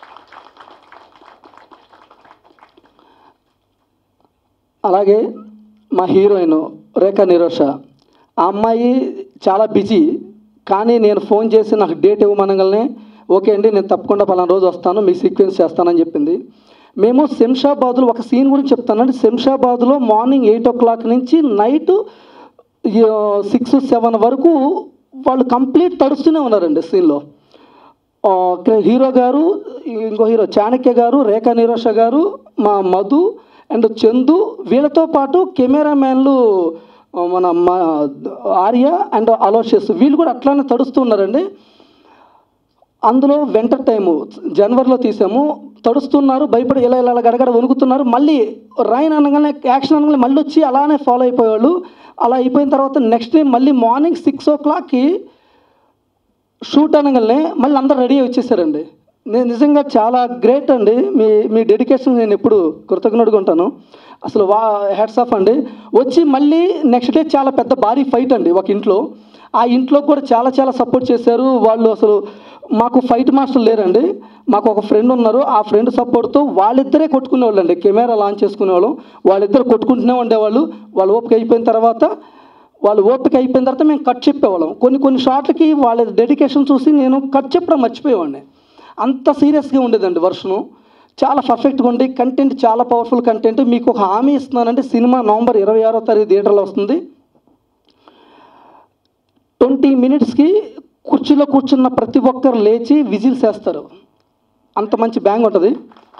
అలాగే మా హీరోయిన్ రేఖా నిరోష ఆ అమ్మాయి చాలా బిజీ కానీ నేను ఫోన్ చేసి నాకు డేట్ ఇవ్వమనగానే ఓకే అండి నేను తప్పకుండా పలానా రోజు వస్తాను మీ సీక్వెన్స్ చేస్తానని చెప్పింది మేము శంషాబాద్లో ఒక సీన్ గురించి చెప్తానండి శంషాబాద్లో మార్నింగ్ ఎయిట్ ఓ క్లాక్ నుంచి నైట్ సిక్స్ సెవెన్ వరకు వాళ్ళు కంప్లీట్ తడుస్తూనే ఉన్నారండి సీన్లో ఆ, ఇక్కడ హీరో గారు ఇంకో హీరో చాణక్య గారు రేఖా నిరోష గారు మా మధు అండ్ చందు వీళ్ళతో పాటు కెమెరామ్యాన్లు ఆ, మన మా ఆర్య అండ్ అలోషియస్ వీళ్ళు కూడా అట్లానే తడుస్తూ ఉన్నారండి అందులో వెంటర్ టైము జనవరిలో తీసాము తడుస్తున్నారు భయపడి ఇలా ఇలా ఇలా గడగడ వణుకుతున్నారు మళ్ళీ రైన్ అనగానే యాక్షన్ అనగానే మళ్ళీ వచ్చి అలానే ఫాలో అయిపోయేవాళ్ళు అలా అయిపోయిన తర్వాత నెక్స్ట్ డే మళ్ళీ మార్నింగ్ సిక్స్ ఓ క్లాక్కి షూట్ అనగానే మళ్ళీ అందరు రెడీ వచ్చేసారండి నేను నిజంగా చాలా గ్రేట్ అండి మీ మీ డెడికేషన్ నేను ఎప్పుడు కృతజ్ఞుడిగా ఉంటాను అసలు వా హ్యాట్స్ ఆఫ్ అండి వచ్చి మళ్ళీ నెక్స్ట్ డే చాలా పెద్ద భారీ ఫైట్ అండి ఒక ఇంట్లో ఆ ఇంట్లో కూడా చాలా చాలా సపోర్ట్ చేశారు వాళ్ళు అసలు మాకు ఫైట్ మాస్టర్ లేరండి మాకు ఒక ఫ్రెండ్ ఉన్నారు ఆ ఫ్రెండ్ సపోర్ట్తో వాళ్ళిద్దరే కొట్టుకునేవాళ్ళు అండి కెమెరా లాంచ్ చేసుకునేవాళ్ళం వాళ్ళిద్దరు కొట్టుకుంటూనే ఉండేవాళ్ళు వాళ్ళు ఓపిక అయిపోయిన తర్వాత వాళ్ళు ఓపిక అయిపోయిన తర్వాత మేము కట్ చెప్పేవాళ్ళం కొన్ని కొన్ని షార్ట్లకి వాళ్ళ డెడికేషన్ చూసి నేను కట్ చెప్పడం మర్చిపోయేవాడిని అంత సీరియస్గా ఉండేదండి వర్షను చాలా పర్ఫెక్ట్గా ఉండి కంటెంట్ చాలా పవర్ఫుల్ కంటెంట్ మీకు ఒక హామీ ఇస్తున్నానంటే సినిమా నవంబర్ ఇరవై ఆరో తారీఖు థియేటర్లో వస్తుంది ట్వంటీ మినిట్స్కి కుర్చీలో కూర్చున్న ప్రతి ఒక్కరు లేచి విజిల్స్ వేస్తారు అంత మంచి బ్యాంగ్ ఉంటుంది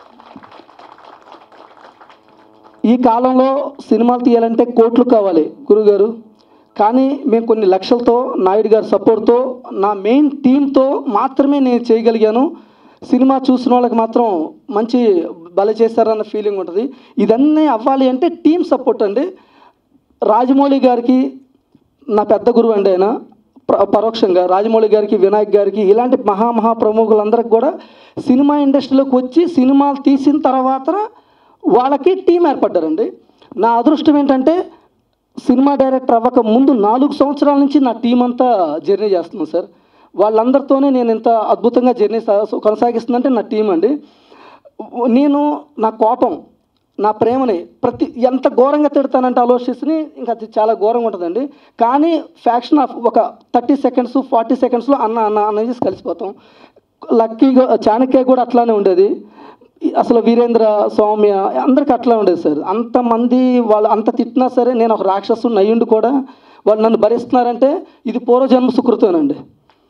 ఈ కాలంలో సినిమాలు తీయాలంటే కోట్లు కావాలి గురుగారు కానీ మేము కొన్ని లక్షలతో నాయుడు గారి సపోర్ట్తో నా మెయిన్ టీంతో మాత్రమే నేను చేయగలిగాను సినిమా చూసిన వాళ్ళకి మాత్రం మంచి బల చేశారన్న ఫీలింగ్ ఉంటుంది ఇదన్నీ అవ్వాలి అంటే టీం సపోర్ట్ అండి రాజమౌళి గారికి నా పెద్ద గురువు అండి ఆయన ప్ర- పరోక్షంగా రాజమౌళి గారికి వినాయక్ గారికి ఇలాంటి మహా మహా ప్రముఖులందరికి కూడా సినిమా ఇండస్ట్రీలోకి వచ్చి సినిమాలు తీసిన తర్వాత వాళ్ళకి టీం ఏర్పడ్డారండి నా అదృష్టం ఏంటంటే సినిమా డైరెక్టర్ అవ్వక ముందు నాలుగు సంవత్సరాల నుంచి నా టీం అంతా జర్నీ చేస్తున్నాను సార్ వాళ్ళందరితోనే నేను ఇంత అద్భుతంగా జర్నీ సా- కొనసాగిస్తుందంటే నా టీం అండి నేను నా కోపం నా ప్రేమని ప్రతి ఎంత ఘోరంగా తిడతానంటే ఆలోచిస్తుని ఇంకా అది చాలా ఘోరంగా ఉంటుందండి కానీ ఫ్యాక్షన్ ఆఫ్ ఒక థర్టీ సెకండ్స్ ఫార్టీ సెకండ్స్లో అన్న అన్న అనేది కలిసిపోతాం లక్కీగా చాణక్య కూడా అట్లానే ఉండేది ఈ- అసలు వీరేంద్ర సౌమ్య అందరికి అట్లా ఉండేది సార్ అంతమంది వాళ్ళు అంత తిట్టినా సరే నేను ఒక రాక్షసుని అయ్యుండి కూడా వాళ్ళు నన్ను భరిస్తున్నారంటే ఇది పూర్వజన్మ సుకృతమేనండి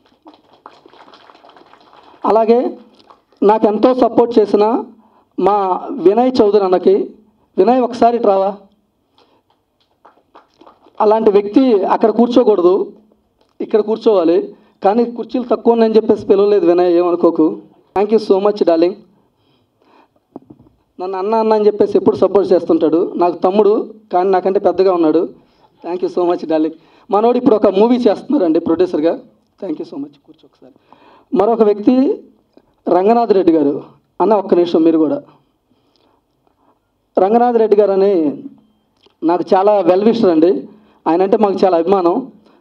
అలాగే నాకు ఎంతో సపోర్ట్ చేసిన మా వినయ్ చౌదరి అన్నకి వినయ్ ఒకసారి ఇటు రావా అలాంటి వ్యక్తి అక్కడ కూర్చోకూడదు ఇక్కడ కూర్చోవాలి కానీ కుర్చీలు తక్కువ ఉన్నాయని చెప్పేసి పిలవలేదు వినయ్ ఏమనుకోకు thank you so much darling నన్ను అన్న అన్న అని చెప్పేసి ఎప్పుడు సపోర్ట్ చేస్తుంటాడు నాకు తమ్ముడు కానీ నాకంటే పెద్దగా ఉన్నాడు thank you so much darling మనోడు ఇప్పుడు ఒక మూవీ చేస్తున్నారండి ప్రొడ్యూసర్గా థ్యాంక్ యూ సో మచ్ కూర్చో ఒకసారి మరొక వ్యక్తి రంగనాథ్ రెడ్డి గారు అన్న ఒక్క నిమిషం మీరు కూడా రంగనాథ్ రెడ్డి గారు అని నాకు చాలా వెల్ విషర్ అండి ఆయన అంటే మాకు చాలా అభిమానం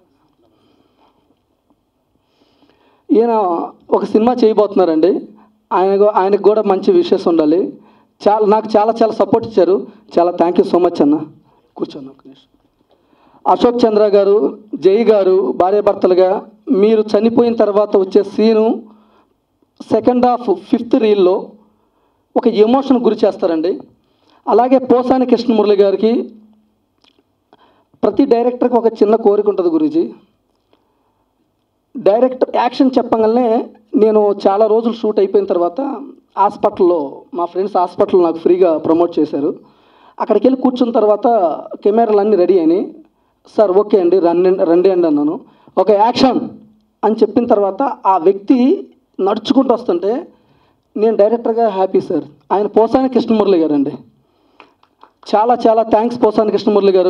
ఈయన ఒక సినిమా చేయబోతున్నారండి ఆయన ఆయనకు కూడా మంచి విషయస్ ఉండాలి చాలా నాకు చాలా చాలా సపోర్ట్ ఇచ్చారు చాలా థ్యాంక్ యూ సో మచ్ అన్న కూర్చోండి ఒక నిమిషం అశోక్ చంద్ర గారు జై గారు భార్యాభర్తలుగా మీరు చనిపోయిన తర్వాత వచ్చే సీను సెకండ్ హాఫ్ ఫిఫ్త్ రీల్లో ఒక ఎమోషన్ గురి చేస్తారండి అలాగే పోసాని కృష్ణమురళి గారికి ప్రతి డైరెక్టర్కి ఒక చిన్న కోరిక ఉంటుంది గురూజీ డైరెక్టర్ యాక్షన్ చెప్పగానే నేను చాలా రోజులు షూట్ అయిపోయిన తర్వాత హాస్పిటల్లో మా ఫ్రెండ్స్ హాస్పిటల్ నాకు ఫ్రీగా ప్రమోట్ చేశారు అక్కడికి వెళ్ళి కూర్చున్న తర్వాత కెమెరాలు అన్నీ రెడీ అయినాయి సార్ ఓకే అండి రండి రండి అండి అన్నాను ఒక యాక్షన్ అని చెప్పిన తర్వాత ఆ వ్యక్తి నడుచుకుంటూ వస్తుంటే నేను డైరెక్టర్గా హ్యాపీ సార్ ఆయన పోసాని కృష్ణమురళి గారు అండి చాలా చాలా థ్యాంక్స్ పోసాని కృష్ణమురళి గారు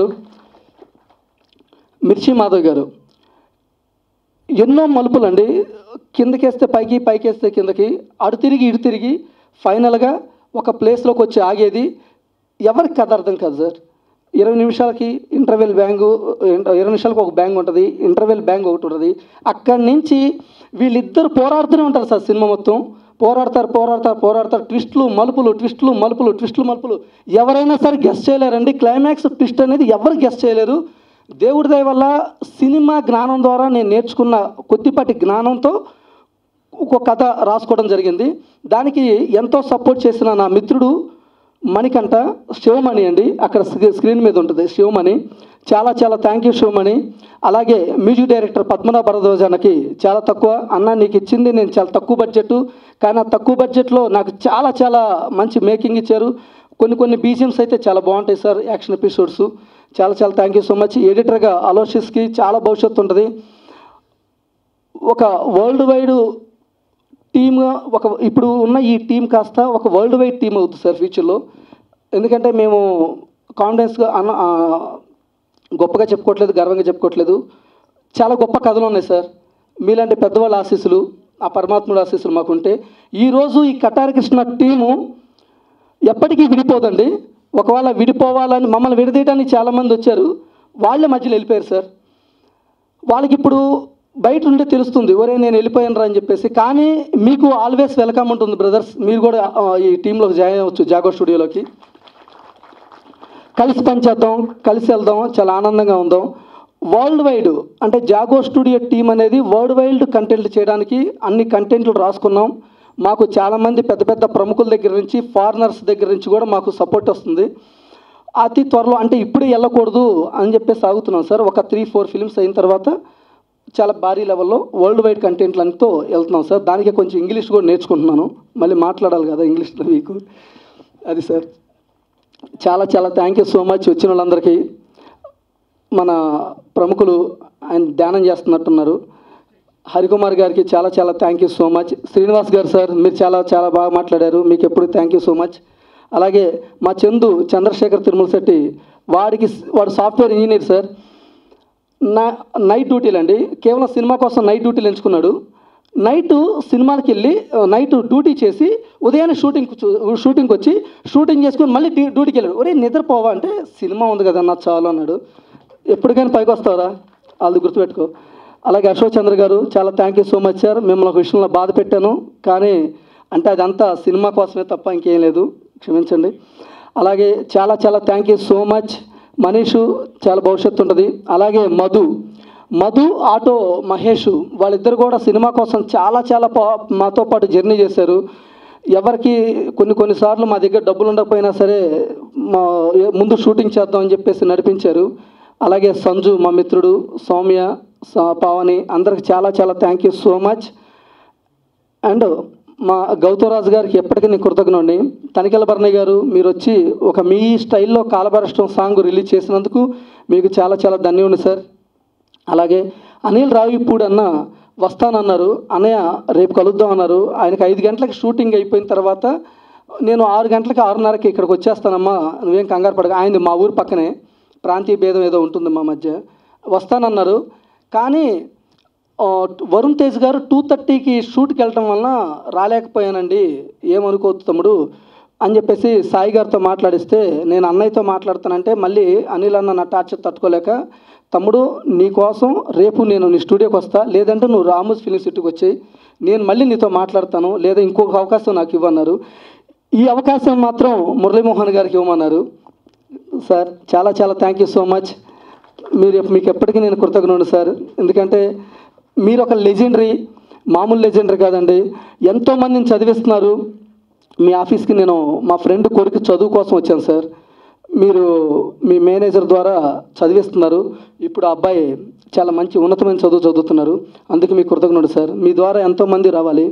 మిర్చి మాధవ్ గారు ఎన్నో మలుపులండి కిందకేస్తే పైకి పైకేస్తే కిందకి అటు తిరిగి ఇటు తిరిగి ఫైనల్గా ఒక ప్లేస్లోకి వచ్చి ఆగేది ఎవరికి కథ అర్థం కాదు సార్ ఇరవై నిమిషాలకి ఇంటర్వెల్ బ్యాంగు ఇరవై నిమిషాలకు ఒక బ్యాంగ్ ఉంటుంది ఇంటర్వెల్ బ్యాంగ్ ఒకటి ఉంటుంది అక్కడి నుంచి వీళ్ళిద్దరు పోరాడుతూనే ఉంటారు సార్ సినిమా మొత్తం పోరాడతారు పోరాడతారు పోరాడతారు ట్విస్టులు మలుపులు ట్విస్టులు మలుపులు ట్విస్టులు మలుపులు ఎవరైనా సరే గెస్ట్ చేయలేరండి క్లైమాక్స్ ట్విస్ట్ అనేది ఎవరు గెస్ట్ చేయలేరు దేవుడి దయ వల్ల సినిమా జ్ఞానం ద్వారా నేను నేర్చుకున్న కొద్దిపాటి జ్ఞానంతో ఒక కథ రాసుకోవడం జరిగింది దానికి ఎంతో సపోర్ట్ చేసిన నా మిత్రుడు మణికంఠ శివమణి అండి అక్కడ స్క్రీ- స్క్రీన్ మీద ఉంటుంది శివమణి చాలా చాలా థ్యాంక్ యూ శివమణి అలాగే మ్యూజిక్ డైరెక్టర్ పద్మనాభ భరద్వాజానికి చాలా తక్కువ అన్న నీకు ఇచ్చింది నేను చాలా తక్కువ బడ్జెట్ కానీ ఆ తక్కువ బడ్జెట్లో నాకు చాలా చాలా మంచి మేకింగ్ ఇచ్చారు కొన్ని కొన్ని బీజిఎమ్స్ అయితే చాలా బాగుంటాయి సార్ యాక్షన్ ఎపిసోడ్స్ చాలా చాలా థ్యాంక్ యూ సో మచ్ ఎడిటర్గా అలోషిస్కి చాలా భవిష్యత్తు ఉంటుంది ఒక వరల్డ్ వైడ్ టీమ్గా ఒక ఇప్పుడు ఉన్న ఈ టీం కాస్త ఒక వరల్డ్ వైడ్ టీం అవుతుంది సార్ ఫ్యూచర్లో ఎందుకంటే మేము కాన్ఫిడెన్స్గా అన్న ఆ, గొప్పగా చెప్పుకోవట్లేదు గర్వంగా చెప్పుకోవట్లేదు చాలా గొప్ప కథలు ఉన్నాయి సార్ మీలాంటి పెద్దవాళ్ళ ఆశీస్సులు ఆ పరమాత్ముడు ఆశీస్సులు మాకుంటే ఈరోజు ఈ కటారి కృష్ణ టీము ఎప్పటికీ విడిపోదండి ఒకవేళ విడిపోవాలని మమ్మల్ని విడదీయడానికి చాలామంది వచ్చారు వాళ్ళే మధ్యలో వెళ్ళిపోయారు సార్ వాళ్ళకి ఇప్పుడు బయట ఉంటే తెలుస్తుంది ఒరే నేను వెళ్ళిపోయాను అని చెప్పేసి కానీ మీకు ఆల్వేస్ వెల్కమ్ ఉంటుంది బ్రదర్స్ మీరు కూడా ఆ, ఈ టీంలోకి జాయిన్ అవ్వచ్చు జాగో స్టూడియోలోకి కలిసి పనిచేద్దాం కలిసి వెళ్దాం చాలా ఆనందంగా ఉందాం వరల్డ్ వైడ్ అంటే జాగో స్టూడియో టీం అనేది వరల్డ్ వైడ్ కంటెంట్లు చేయడానికి అన్ని కంటెంట్లు రాసుకున్నాం మాకు చాలామంది పెద్ద పెద్ద ప్రముఖుల దగ్గర నుంచి ఫారినర్స్ దగ్గర నుంచి కూడా మాకు సపోర్ట్ వస్తుంది అతి త్వరలో అంటే ఇప్పుడే వెళ్ళకూడదు అని చెప్పేసి ఆగుతున్నాం సార్ ఒక త్రీ ఫోర్ ఫిల్మ్స్ అయిన తర్వాత చాలా భారీ లెవెల్లో వరల్డ్ వైడ్ కంటెంట్లతో వెళ్తున్నాం సార్ దానికి కొంచెం ఇంగ్లీష్ కూడా నేర్చుకుంటున్నాను మళ్ళీ మాట్లాడాలి కదా ఇంగ్లీష్లో మీకు అది సార్ చాలా చాలా థ్యాంక్ యూ సో మచ్ వచ్చిన వాళ్ళందరికీ మన ప్రముఖులు ఆయన ధ్యానం చేస్తున్నట్టున్నారు హరికుమార్ గారికి చాలా చాలా thank you so much Srinivas గారు సార్ మీరు చాలా చాలా బాగా మాట్లాడారు మీకు ఎప్పుడు థ్యాంక్ యూ సో మచ్ అలాగే మా చందు చంద్రశేఖర్ తిరుమల శెట్టి వాడికి వాడు సాఫ్ట్వేర్ ఇంజనీర్ సార్ నా నైట్ డ్యూటీలు అండి కేవలం సినిమా కోసం నైట్ డ్యూటీలు ఎంచుకున్నాడు నైట్ సినిమాకి వెళ్ళి నైట్ డ్యూటీ చేసి ఉదయాన్నే షూటింగ్ షూటింగ్కి వచ్చి షూటింగ్ చేసుకొని మళ్ళీ డ్యూ- డ్యూటీకి వెళ్ళాడు ఒరే నిద్రపోవా అంటే సినిమా ఉంది కదా నా చాలు అన్నాడు ఎప్పటికైనా పైకి వస్తావరా అది గుర్తుపెట్టుకో అలాగే అశోక్ చంద్ర గారు చాలా thank you so much sir మిమ్మల్ని ఒక విషయంలో బాధ పెట్టాను కానీ అంటే అదంతా సినిమా కోసమే తప్ప ఇంకేం లేదు క్షమించండి అలాగే చాలా చాలా thank you so much Manish చాలా భవిష్యత్తు ఉంటుంది అలాగే మధు మధు ఆటో మహేష్ వాళ్ళిద్దరు కూడా సినిమా కోసం చాలా చాలా పా- మాతో పాటు జర్నీ చేశారు ఎవరికి కొన్ని కొన్నిసార్లు మా దగ్గర డబ్బులు ఉండకపోయినా సరే మా ఏ- ముందు షూటింగ్ చేద్దామని చెప్పేసి నడిపించారు అలాగే సంజు మా మిత్రుడు సౌమ్య స- పావని అందరికి చాలా చాలా thank you so much and మా గౌతమరాజు గారికి ఎప్పటికీ నేను కృతజ్ఞుడిని తనికెల భరణి గారు మీరు వచ్చి ఒక మీ స్టైల్లో కాలభరష్టం సాంగ్ రిలీజ్ చేసినందుకు మీకు చాలా చాలా ధన్యవాదాలు సార్ అలాగే అనిల్ రావిపూడి అన్న వస్తానన్నారు అన్నయ్య రేపు కలుద్దాం అన్నారు ఆయనకి ఐదు గంటలకు షూటింగ్ అయిపోయిన తర్వాత నేను ఆరు గంటలకు ఆరున్నరకి ఇక్కడికి వచ్చేస్తానమ్మా నువ్వేం కంగారు పడక ఆయన మా ఊరు పక్కనే ప్రాంతీయ భేదం ఏదో ఉంటుంది మా మధ్య వస్తానన్నారు కానీ ఆ, వరుణ్ తేజ్ గారు టూ థర్టీకి షూట్కి వెళ్ళటం వలన రాలేకపోయానండి ఏమనుకోవద్దు తమ్ముడు అని చెప్పేసి సాయి గారితో మాట్లాడిస్తే నేను అన్నయ్యతో మాట్లాడతానంటే మళ్ళీ అనిల్ అన్న నా టార్చర్ తట్టుకోలేక తమ్ముడు నీ కోసం రేపు నేను నీ స్టూడియోకి వస్తా లేదంటే నువ్వు రామోస్ ఫిలిం సిటీకి వచ్చేయి నేను మళ్ళీ నీతో మాట్లాడతాను లేదా ఇంకొక అవకాశం నాకు ఇవ్వన్నారు ఈ అవకాశం మాత్రం మురళీమోహన్ గారికి ఇవ్వమన్నారు సార్ చాలా చాలా థ్యాంక్ యూ సో మచ్ మీరు మీకు ఎప్పటికీ నేను కృతజ్ఞుడు సార్ ఎందుకంటే మీరు ఒక లెజెండరీ మామూలు లెజెండరీ కాదండి ఎంతోమందిని చదివిస్తున్నారు మీ ఆఫీస్కి నేను మా ఫ్రెండ్ కొడుకు చదువు కోసం వచ్చాను సార్ మీరు మీ మేనేజర్ ద్వారా చదివిస్తున్నారు ఇప్పుడు ఆ అబ్బాయి చాలా మంచి ఉన్నతమైన చదువు చదువుతున్నారు అందుకు మీ కృతజ్ఞుడు సార్ మీ ద్వారా ఎంతోమంది రావాలి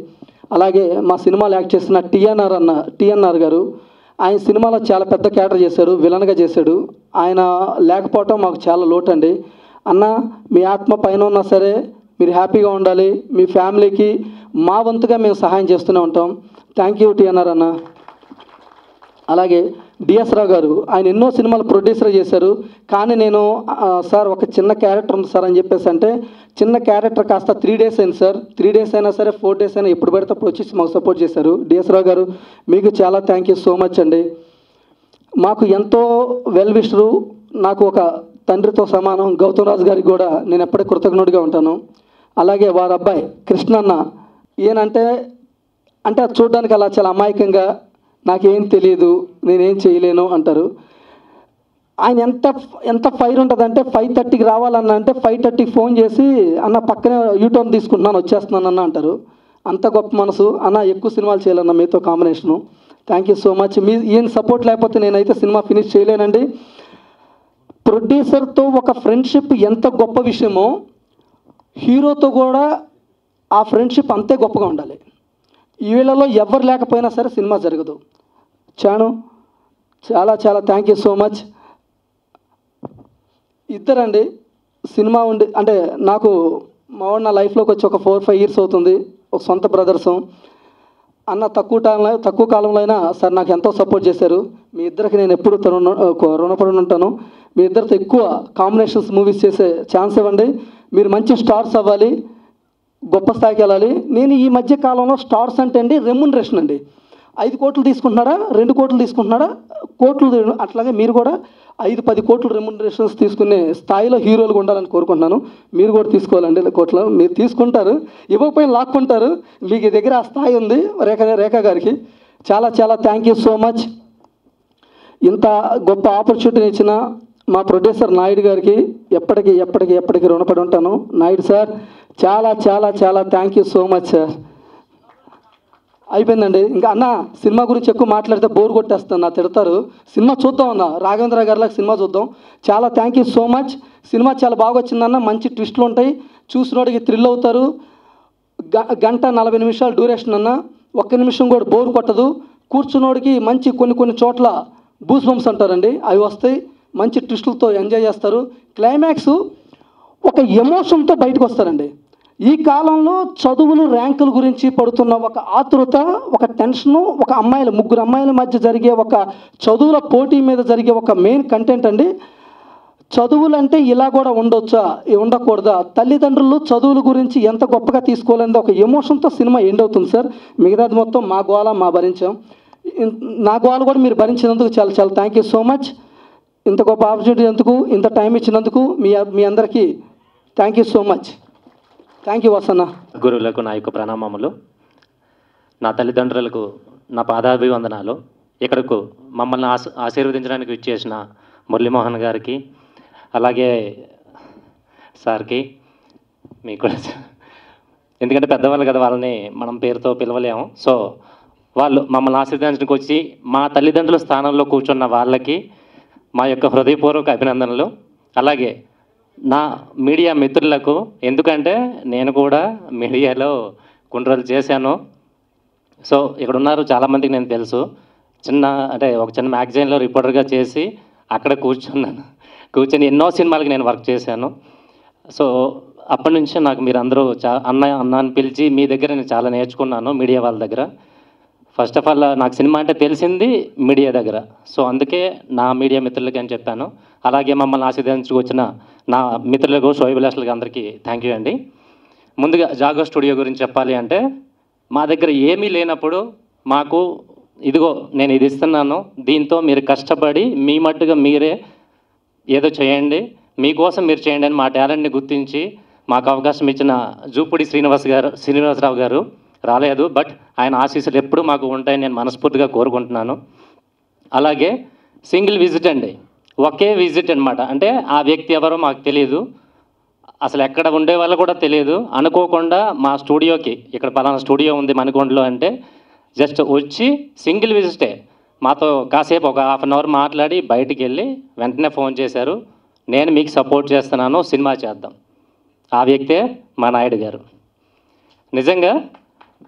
అలాగే మా సినిమాలో యాక్ట్ చేసిన టిఎన్ఆర్ అన్న టిఎన్ఆర్ గారు ఆయన సినిమాలో చాలా పెద్ద క్యాటర్ చేశాడు విలన్గా చేశాడు ఆయన లేకపోవటం మాకు చాలా లోటు అండి అన్న మీ ఆత్మ పైన ఉన్నా సరే మీరు హ్యాపీగా ఉండాలి మీ ఫ్యామిలీకి మా వంతుగా మేము సహాయం చేస్తూనే ఉంటాం థ్యాంక్ యూ టిఎన్ఆర్ అన్న అలాగే డిఎస్ రావు గారు ఆయన ఎన్నో సినిమాలు ప్రొడ్యూసర్ చేశారు కానీ నేను ఆ, సార్ ఒక చిన్న క్యారెక్టర్ ఉంది సార్ అని చెప్పేసి అంటే చిన్న క్యారెక్టర్ కాస్త త్రీ డేస్ అయింది సార్ త్రీ డేస్ అయినా సరే ఫోర్ డేస్ అయినా ఎప్పుడు పెడితే అప్పుడు వచ్చేసి మాకు సపోర్ట్ చేశారు డిఎస్ రావు గారు మీకు చాలా థ్యాంక్ యూ సో మచ్ అండి మాకు ఎంతో వెల్ విషరు నాకు ఒక తండ్రితో సమానం గౌతమ్ రాజు గారికి కూడా నేను ఎప్పటికీ కృతజ్ఞుడిగా ఉంటాను అలాగే వారి అబ్బాయి కృష్ణన్న ఈయనంటే అంటే అది చూడడానికి అలా చాలా అమాయకంగా నాకేం తెలియదు నేనేం చేయలేను అంటారు ఆయన ఎంత ఎంత ఫైర్ ఉంటుందంటే ఫైవ్ థర్టీకి రావాలన్న అంటే ఫైవ్ థర్టీకి ఫోన్ చేసి అన్న పక్కనే యూటర్న్ తీసుకుంటున్నాను వచ్చేస్తున్నాను అన్న అంటారు అంత గొప్ప మనసు అన్న ఎక్కువ సినిమాలు చేయాలన్న మీతో combination thank you so much మీ ఈయన సపోర్ట్ లేకపోతే నేనైతే సినిమా ఫినిష్ చేయలేనండి ప్రొడ్యూసర్తో ఒక ఫ్రెండ్షిప్ ఎంత గొప్ప విషయమో హీరోతో కూడా ఆ ఫ్రెండ్షిప్ అంతే గొప్పగా ఉండాలి ఈ వీళ్ళలో ఎవరు లేకపోయినా సరే సినిమా జరగదు చాను చాలా చాలా థ్యాంక్ యూ సో మచ్ ఇద్దరండి సినిమా ఉండి అంటే నాకు మా వాడు నా లైఫ్లోకి వచ్చి ఒక ఫోర్ ఫైవ్ ఇయర్స్ అవుతుంది ఒక సొంత బ్రదర్స్ అన్న తక్కువ టైంలో తక్కువ కాలంలో అయినా సార్ నాకు ఎంతో సపోర్ట్ చేశారు మీ ఇద్దరికి నేను ఎప్పుడు రుణ రుణపడి ఉంటాను మీ ఇద్దరితో ఎక్కువ కాంబినేషన్స్ మూవీస్ చేసే ఛాన్స్ ఇవ్వండి మీరు మంచి స్టార్స్ అవ్వాలి గొప్ప స్థాయికి వెళ్ళాలి నేను ఈ మధ్య కాలంలో స్టార్స్ అంటే అండి రెమ్యునరేషన్ అండి ఐదు కోట్లు తీసుకుంటున్నాడా రెండు కోట్లు తీసుకుంటున్నాడా కోట్లు ది- అట్లాగే మీరు కూడా ఐదు పది కోట్లు రెమ్యునరేషన్స్ తీసుకునే స్థాయిలో హీరోలుగా ఉండాలని కోరుకుంటున్నాను మీరు కూడా తీసుకోవాలండి కోట్లు మీరు తీసుకుంటారు ఇవ్వకపోయినా లాక్కుంటారు మీకు దగ్గర ఆ స్థాయి ఉంది రేఖ రేఖ గారికి చాలా చాలా థ్యాంక్ యూ సో మచ్ ఇంత గొప్ప ఆపర్చునిటీని ఇచ్చిన మా ప్రొడ్యూసర్ నాయుడు గారికి ఎప్పటికీ ఎప్పటికీ ఎప్పటికీ రుణపడి ఉంటాను నాయుడు సార్ చాలా చాలా చాలా thank you so much sir అయిపోయిందండి ఇంకా అన్న సినిమా గురించి ఎక్కువ మాట్లాడితే బోర్ కొట్టేస్తాను నా తిడతారు సినిమా చూద్దాం అన్న రాఘవేంద్ర గారిలాగా సినిమా చూద్దాం చాలా thank you so much cinema చాలా బాగా వచ్చిందన్న మంచి ట్విస్ట్లు ఉంటాయి చూసినోడికి థ్రిల్ అవుతారు గ- గంట నలభై నిమిషాలు డ్యూరేషన్ అన్న ఒక్క నిమిషం కూడా బోర్ కొట్టదు కూర్చున్నోడికి మంచి కొన్ని కొన్ని చోట్ల బూస్ బంప్స్ అంటారండి అవి వస్తాయి మంచి ట్విస్టులతో ఎంజాయ్ చేస్తారు క్లైమాక్స్ ఒక ఎమోషన్తో బయటకు వస్తారండి ఈ కాలంలో చదువులు ర్యాంకుల గురించి పడుతున్న ఒక ఆతృత ఒక టెన్షను ఒక అమ్మాయిల ముగ్గురు అమ్మాయిల మధ్య జరిగే ఒక చదువుల పోటీ మీద జరిగే ఒక మెయిన్ కంటెంట్ అండి చదువులు అంటే ఇలా కూడా ఉండొచ్చా ఇ- ఉండకూడదా తల్లిదండ్రులు చదువుల గురించి ఎంత గొప్పగా తీసుకోవాలని ఒక ఎమోషన్తో సినిమా ఎండ్ అవుతుంది సార్ మిగతాది మొత్తం మా గోల మా భరించాం ఇన్- నా గోల కూడా మీరు భరించినందుకు చాలా చాలా థ్యాంక్ యూ సో మచ్ ఇంత గొప్ప ఆపర్చునిటీ ఎందుకు ఇంత టైం ఇచ్చినందుకు మీ మీ అందరికీ thank you so much thank you వసన్న గురువులకు నా యొక్క ప్రణామములు నా తల్లిదండ్రులకు నా పాదాభివందనాలు ఇక్కడకు మమ్మల్ని ఆశ ఆశీర్వదించడానికి ఇచ్చేసిన మురళీమోహన్ గారికి అలాగే సార్కి మీకు కూడా ఎందుకంటే పెద్దవాళ్ళు కదా వాళ్ళని మనం పేరుతో పిలవలేము సో వాళ్ళు మమ్మల్ని ఆశీర్వదించడానికి వచ్చి మా తల్లిదండ్రుల స్థానంలో కూర్చున్న వాళ్ళకి మా యొక్క హృదయపూర్వక అభినందనలు అలాగే నా మీడియా మిత్రులకు ఎందుకంటే నేను కూడా మీడియాలో కొన్ని రోజులు చేశాను సో ఇక్కడ ఉన్నారు చాలామందికి నేను తెలుసు చిన్న అంటే ఒక చిన్న మ్యాగజైన్లో రిపోర్టర్గా చేసి అక్కడ కూర్చున్నాను కూర్చొని ఎన్నో సినిమాలకి నేను వర్క్ చేశాను సో అప్పటి నుంచి నాకు మీరు అందరూ చా అన్న అన్న అని పిలిచి మీ దగ్గర నేను చాలా నేర్చుకున్నాను మీడియా వాళ్ళ దగ్గర ఫస్ట్ ఆఫ్ ఆల్ నాకు సినిమా అంటే తెలిసింది మీడియా దగ్గర సో అందుకే నా మీడియా మిత్రులకి అని చెప్పాను అలాగే మమ్మల్ని ఆశీర్వదించుకు వచ్చిన నా మిత్రులకు శోభిలాషులకి అందరికీ థ్యాంక్ యూ అండి ముందుగా జాగో స్టూడియో గురించి చెప్పాలి అంటే మా దగ్గర ఏమీ లేనప్పుడు మాకు ఇదిగో నేను ఇది ఇస్తున్నాను దీంతో మీరు కష్టపడి మీ మట్టుగా మీరే ఏదో చేయండి మీకోసం మీరు చేయండి అని మా టాలెంట్ని గుర్తించి మాకు అవకాశం ఇచ్చిన జూపుడి శ్రీనివాస్ గారు శ్రీనివాసరావు గారు రాలేదు బట్ ఆయన ఆశీస్సులు ఎప్పుడూ మాకు ఉంటాయని నేను మనస్ఫూర్తిగా కోరుకుంటున్నాను అలాగే సింగిల్ విజిట్ అండి ఒకే విజిట్ అన్నమాట అంటే ఆ వ్యక్తి ఎవరో మాకు తెలియదు అసలు ఎక్కడ ఉండే వాళ్ళు కూడా తెలియదు అనుకోకుండా మా స్టూడియోకి ఇక్కడ పలానా స్టూడియో ఉంది మణికొండలో అంటే జస్ట్ వచ్చి సింగిల్ విజిటే మాతో కాసేపు ఒక హాఫ్ అన్ అవర్ మాట్లాడి బయటికి వెళ్ళి వెంటనే ఫోన్ చేశారు నేను మీకు సపోర్ట్ చేస్తున్నాను సినిమా చేద్దాం ఆ వ్యక్తే మా నాయుడు గారు నిజంగా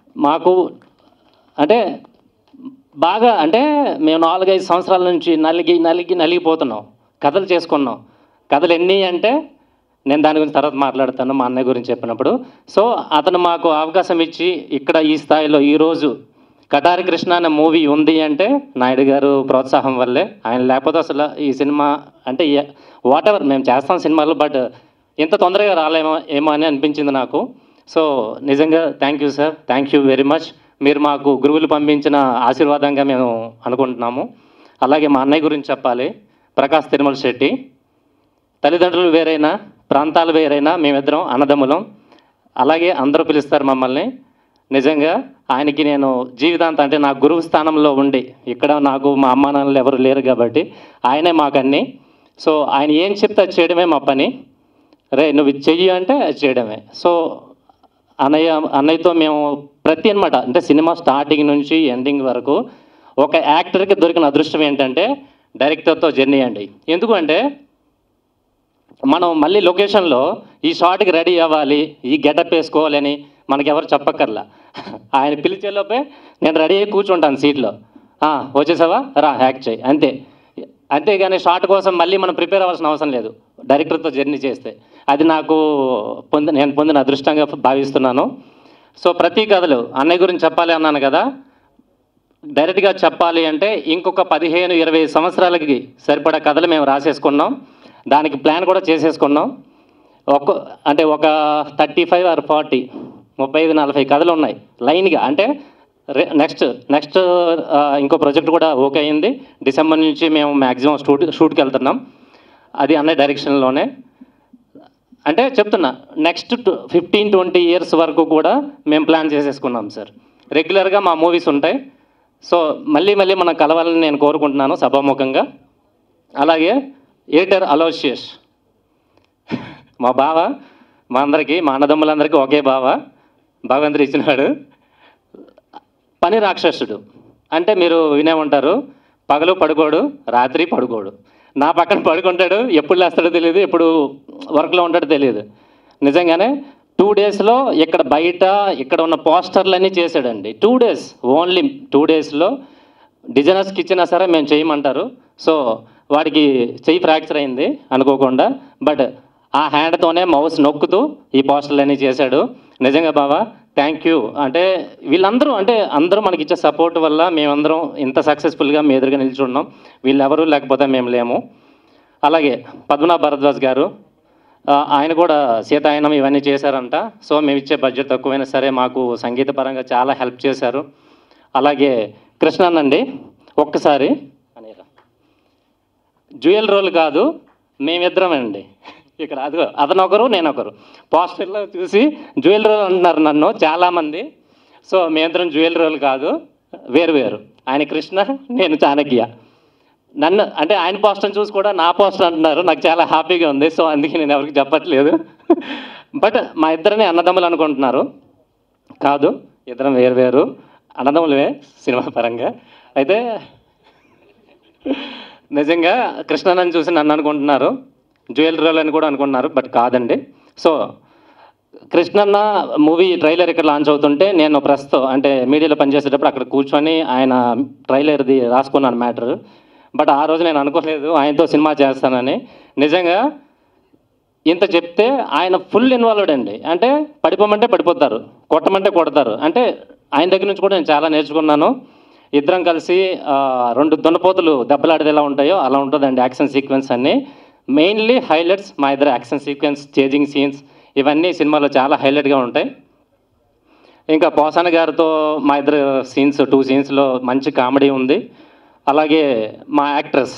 మాకు అంటే బాగా అంటే మేము నాలుగైదు సంవత్సరాల నుంచి నలిగి నలిగి నలిగిపోతున్నాం కథలు చేసుకున్నాం కథలు ఎన్ని అంటే నేను దాని గురించి తర్వాత మాట్లాడతాను మా అన్నయ్య గురించి చెప్పినప్పుడు సో అతను మాకు అవకాశం ఇచ్చి ఇక్కడ ఈ స్థాయిలో ఈరోజు కటారి కృష్ణ అనే మూవీ ఉంది అంటే నాయుడు గారు ప్రోత్సాహం వల్లే ఆయన లేకపోతే అసలు ఈ సినిమా అంటే వాట్ ఎవర్ మేము చేస్తాం సినిమాలు బట్ ఇంత తొందరగా రాలేమో ఏమో అని అనిపించింది నాకు సో నిజంగా thank you sir thank you very much మీరు మాకు గురువులు పంపించిన ఆశీర్వాదంగా మేము అనుకుంటున్నాము అలాగే మా అన్నయ్య గురించి చెప్పాలి ప్రకాష్ తిరుమల శెట్టి తల్లిదండ్రులు వేరైనా ప్రాంతాలు వేరైనా మేమిద్దరం అన్నదమ్ములం అలాగే అందరూ పిలుస్తారు మమ్మల్ని నిజంగా ఆయనకి నేను జీవితాంతం అంటే నా గురువు స్థానంలో ఉండి ఇక్కడ నాకు మా అమ్మ నాన్నలు ఎవరు లేరు కాబట్టి ఆయనే మాకన్నీ సో ఆయన ఏం చెప్తే అది చేయడమే మా పని రే నువ్వు ఇది చెయ్యి అంటే అది చేయడమే సో అన్నయ్య అన్నయ్యతో మేము ప్రతి అనమాట అంటే సినిమా స్టార్టింగ్ నుంచి ఎండింగ్ వరకు ఒక యాక్టర్కి దొరికిన అదృష్టం ఏంటంటే డైరెక్టర్తో జర్నీ అండి ఎందుకంటే మనం మళ్ళీ లొకేషన్లో ఈ షాట్కి రెడీ అవ్వాలి ఈ గెటప్ వేసుకోవాలని మనకి ఎవరు చెప్పక్కర్లా ఆయన పిలిచేలోపే నేను రెడీ అయ్యి కూర్చుంటాను సీట్లో "ఆ, వచ్చేసావా రా హ్యాక్ చేయి అంతే అంతేగాని షాట్ కోసం మళ్ళీ మనం ప్రిపేర్ అవ్వాల్సిన అవసరం లేదు డైరెక్టర్తో జర్నీ చేస్తే అది నాకు పొంది నేను పొందిన అదృష్టంగా భావిస్తున్నాను సో ప్రతి కథలు అన్నయ్య గురించి చెప్పాలి అన్నాను కదా డైరెక్ట్గా చెప్పాలి అంటే ఇంకొక పదిహేను ఇరవై సంవత్సరాలకి సరిపడా కథలు మేము రాసేసుకున్నాం దానికి ప్లాన్ కూడా చేసేసుకున్నాం ఒక అంటే ఒక థర్టీ ఫైవ్ ఆర్ ఫార్టీ ముప్పై ఐదు నలభై కథలు ఉన్నాయి లైన్గా అంటే నెక్స్ట్ నెక్స్ట్ ఇంకో ప్రాజెక్ట్ కూడా ఓకే అయింది డిసెంబర్ నుంచి మేము మ్యాక్సిమం షూట్ షూట్కి వెళ్తున్నాం అది అన్న డైరెక్షన్లోనే అంటే చెప్తున్నా నెక్స్ట్ ఫిఫ్టీన్ ట్వంటీ ఇయర్స్ వరకు కూడా మేము ప్లాన్ చేసేసుకున్నాం సార్ రెగ్యులర్గా మా మూవీస్ ఉంటాయి సో మళ్ళీ మళ్ళీ మనం కలవాలని నేను కోరుకుంటున్నాను సభాముఖంగా అలాగే ఎడిటర్ అలోషియస్ మా బావ మా అందరికీ మా అన్నదమ్ములందరికీ ఒకే బావ భగవంతుడు ఇచ్చినాడు పని రాక్షసుడు అంటే మీరు వినే ఉంటారు పగలు పడుకోడు రాత్రి పడుకోడు నా పక్కన పడుకుంటాడు ఎప్పుడు లేస్తాడో తెలియదు ఎప్పుడు వర్క్లో ఉంటాడో తెలియదు నిజంగానే టూ డేస్లో ఇక్కడ బయట ఇక్కడ ఉన్న పోస్టర్లన్నీ చేశాడండి టూ డేస్ ఓన్లీ టూ డేస్లో డిజైనర్స్కి ఇచ్చినా సరే మేము చేయమంటారు సో వాడికి చెయ్యి ఫ్రాక్చర్ అయింది అనుకోకుండా బట్ ఆ హ్యాండ్తోనే మౌస్ నొక్కుతూ ఈ పోస్టర్లన్నీ చేశాడు నిజంగా బాబా థ్యాంక్ యూ అంటే వీళ్ళందరూ అంటే అందరూ మనకి ఇచ్చే సపోర్ట్ వల్ల మేమందరం ఇంత సక్సెస్ఫుల్గా మీ ఎదురుగా నిల్చున్నాం వీళ్ళెవరూ లేకపోతే మేము లేము అలాగే పద్మనాభ భరద్వాజ్ గారు ఆ, ఆయన కూడా సీతాయనం ఇవన్నీ చేశారంట సో మేము ఇచ్చే బడ్జెట్ తక్కువైనా సరే మాకు సంగీత పరంగా చాలా హెల్ప్ చేశారు అలాగే కృష్ణన్నండి ఒక్కసారి అనేరా జ్యువెల్ రోల్ కాదు మేమిద్దరం అండి ఇక్కడ అదిగో అతను ఒకరు నేను ఒకరు పోస్టర్లో చూసి జ్యువెల్ రోల్ అంటున్నారు నన్ను చాలామంది సో మేమిద్దరం జ్యువెల్ రోల్ కాదు వేరు వేరు ఆయన కృష్ణ నేను చాణక్య నన్ను అంటే ఆయన పోస్టర్ చూసి కూడా నా పోస్టర్ అంటున్నారు నాకు చాలా హ్యాపీగా ఉంది సో అందుకే నేను ఎవరికి చెప్పట్లేదు బట్ మా ఇద్దరిని అన్నదమ్ములు అనుకుంటున్నారు కాదు ఇద్దరం వేరు వేరు అన్నదమ్ములవే సినిమా పరంగా అయితే నిజంగా కృష్ణనని చూసి నన్ను అనుకుంటున్నారు జ్యువెల్ రోల్ అని కూడా అనుకుంటున్నారు బట్ కాదండి సో కృష్ణన్న మూవీ ట్రైలర్ ఇక్కడ లాంచ్ అవుతుంటే నేను ప్రస్తుతం అంటే మీడియాలో పనిచేసేటప్పుడు అక్కడ కూర్చొని ఆయన ట్రైలర్ది రాసుకున్నాను మ్యాటర్ బట్ ఆ రోజు నేను అనుకోలేదు ఆయనతో సినిమా చేస్తానని నిజంగా ఇంత చెప్తే ఆయన ఫుల్ ఇన్వాల్వ్డ్ అండి అంటే పడిపోమంటే పడిపోతారు కొట్టమంటే కొడతారు అంటే ఆయన దగ్గర నుంచి కూడా నేను చాలా నేర్చుకున్నాను ఇద్దరం కలిసి ఆ, రెండు దున్నపోతులు దెబ్బలాడితే ఎలా ఉంటాయో అలా ఉంటుందండి యాక్షన్ సీక్వెన్స్ అన్నీ మెయిన్లీ హైలైట్స్ మా ఇద్దరు యాక్షన్ సీక్వెన్స్ చేజింగ్ సీన్స్ ఇవన్నీ సినిమాలో చాలా హైలైట్గా ఉంటాయి ఇంకా పోసాన గారితో మా ఇద్దరు సీన్స్ టూ సీన్స్లో మంచి కామెడీ ఉంది అలాగే మా యాక్ట్రెస్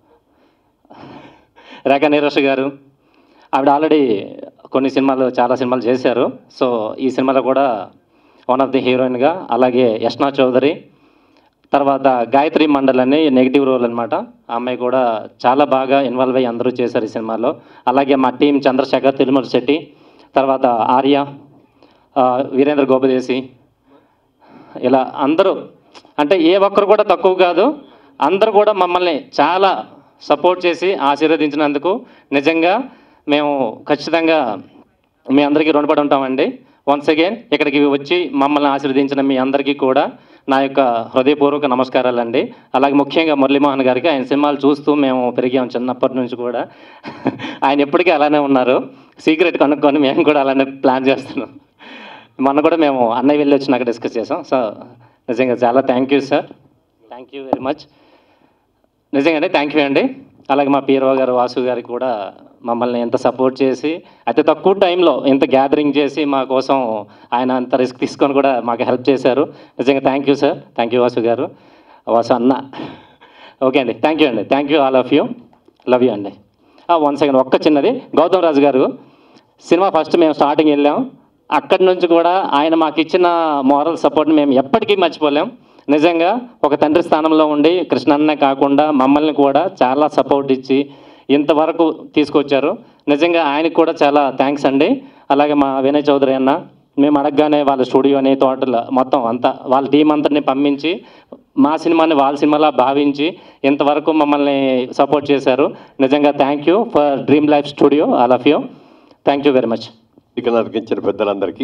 రేఖా నీరష్ గారు ఆవిడ ఆల్రెడీ కొన్ని సినిమాలు చాలా సినిమాలు చేశారు సో ఈ సినిమాలో కూడా వన్ ఆఫ్ ది హీరోయిన్గా అలాగే యష్నా చౌదరి తర్వాత గాయత్రి మండల్ అని నెగిటివ్ రోల్ అనమాట ఆ అమ్మాయి కూడా చాలా బాగా ఇన్వాల్వ్ అయ్యి అందరూ చేశారు ఈ సినిమాలో అలాగే మా టీం చంద్రశేఖర్ తిరుమల శెట్టి తర్వాత ఆర్య ఆ, వీరేంద్ర గోపదేశి ఇలా అందరూ అంటే ఏ ఒక్కరు కూడా తక్కువ కాదు అందరూ కూడా మమ్మల్ని చాలా సపోర్ట్ చేసి ఆశీర్వదించినందుకు నిజంగా మేము ఖచ్చితంగా మీ అందరికీ రుణపడి ఉంటామండి వన్స్ అగైన్ ఇక్కడికి వచ్చి మమ్మల్ని ఆశీర్వదించిన మీ అందరికీ కూడా నా యొక్క హృదయపూర్వక నమస్కారాలండి అలాగే ముఖ్యంగా మురళీమోహన్ గారికి ఆయన సినిమాలు చూస్తూ మేము పెరిగాం చిన్నప్పటి నుంచి కూడా ఆయన ఎప్పటికీ అలానే ఉన్నారు సీక్రెట్ కనుక్కొని మేము కూడా అలానే ప్లాన్ చేస్తున్నాం మొన్న కూడా మేము అన్నయ్య వెళ్ళి వచ్చినాక డిస్కస్ చేసాం సో నిజంగా చాలా thank you sir thank you very much నిజంగానే థ్యాంక్ యూ అండి అలాగే మా పీరవ గారు వాసు గారికి కూడా మమ్మల్ని ఎంత సపోర్ట్ చేసి అతి తక్కువ టైంలో ఇంత గ్యాదరింగ్ చేసి మా కోసం ఆయన అంత రిస్క్ తీసుకొని కూడా మాకు హెల్ప్ చేశారు నిజంగా thank you sir thank you Vasu గారు వాసు అన్న ఓకే అండి థ్యాంక్ యూ అండి thank you all of you love you అండి వన్ సెకండ్ ఒక్క చిన్నది గౌతమ్ రాజు గారు సినిమా ఫస్ట్ మేము స్టార్టింగ్ వెళ్ళాం అక్కడి నుంచి కూడా ఆయన మాకు ఇచ్చిన మారల్ సపోర్ట్ని మేము ఎప్పటికీ మర్చిపోలేం నిజంగా ఒక తండ్రి స్థానంలో ఉండి కృష్ణన్నే కాకుండా మమ్మల్ని కూడా చాలా సపోర్ట్ ఇచ్చి ఇంతవరకు తీసుకొచ్చారు నిజంగా ఆయనకు కూడా చాలా థ్యాంక్స్ అండి అలాగే మా వినయ్ చౌదరి అన్న మేము అడగగానే వాళ్ళ స్టూడియోని తోటలు మొత్తం అంతా వాళ్ళ టీం అంతటిని పంపించి మా సినిమాని వాళ్ళ సినిమాలా భావించి ఇంతవరకు మమ్మల్ని సపోర్ట్ చేశారు నిజంగా thank you for dream life studio all of you thank you very much ఇక్కడ నరికించిన పెద్దలందరికీ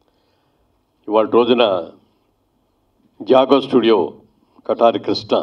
ఇవాళ రోజున జాగో స్టూడియో కటారి కృష్ణ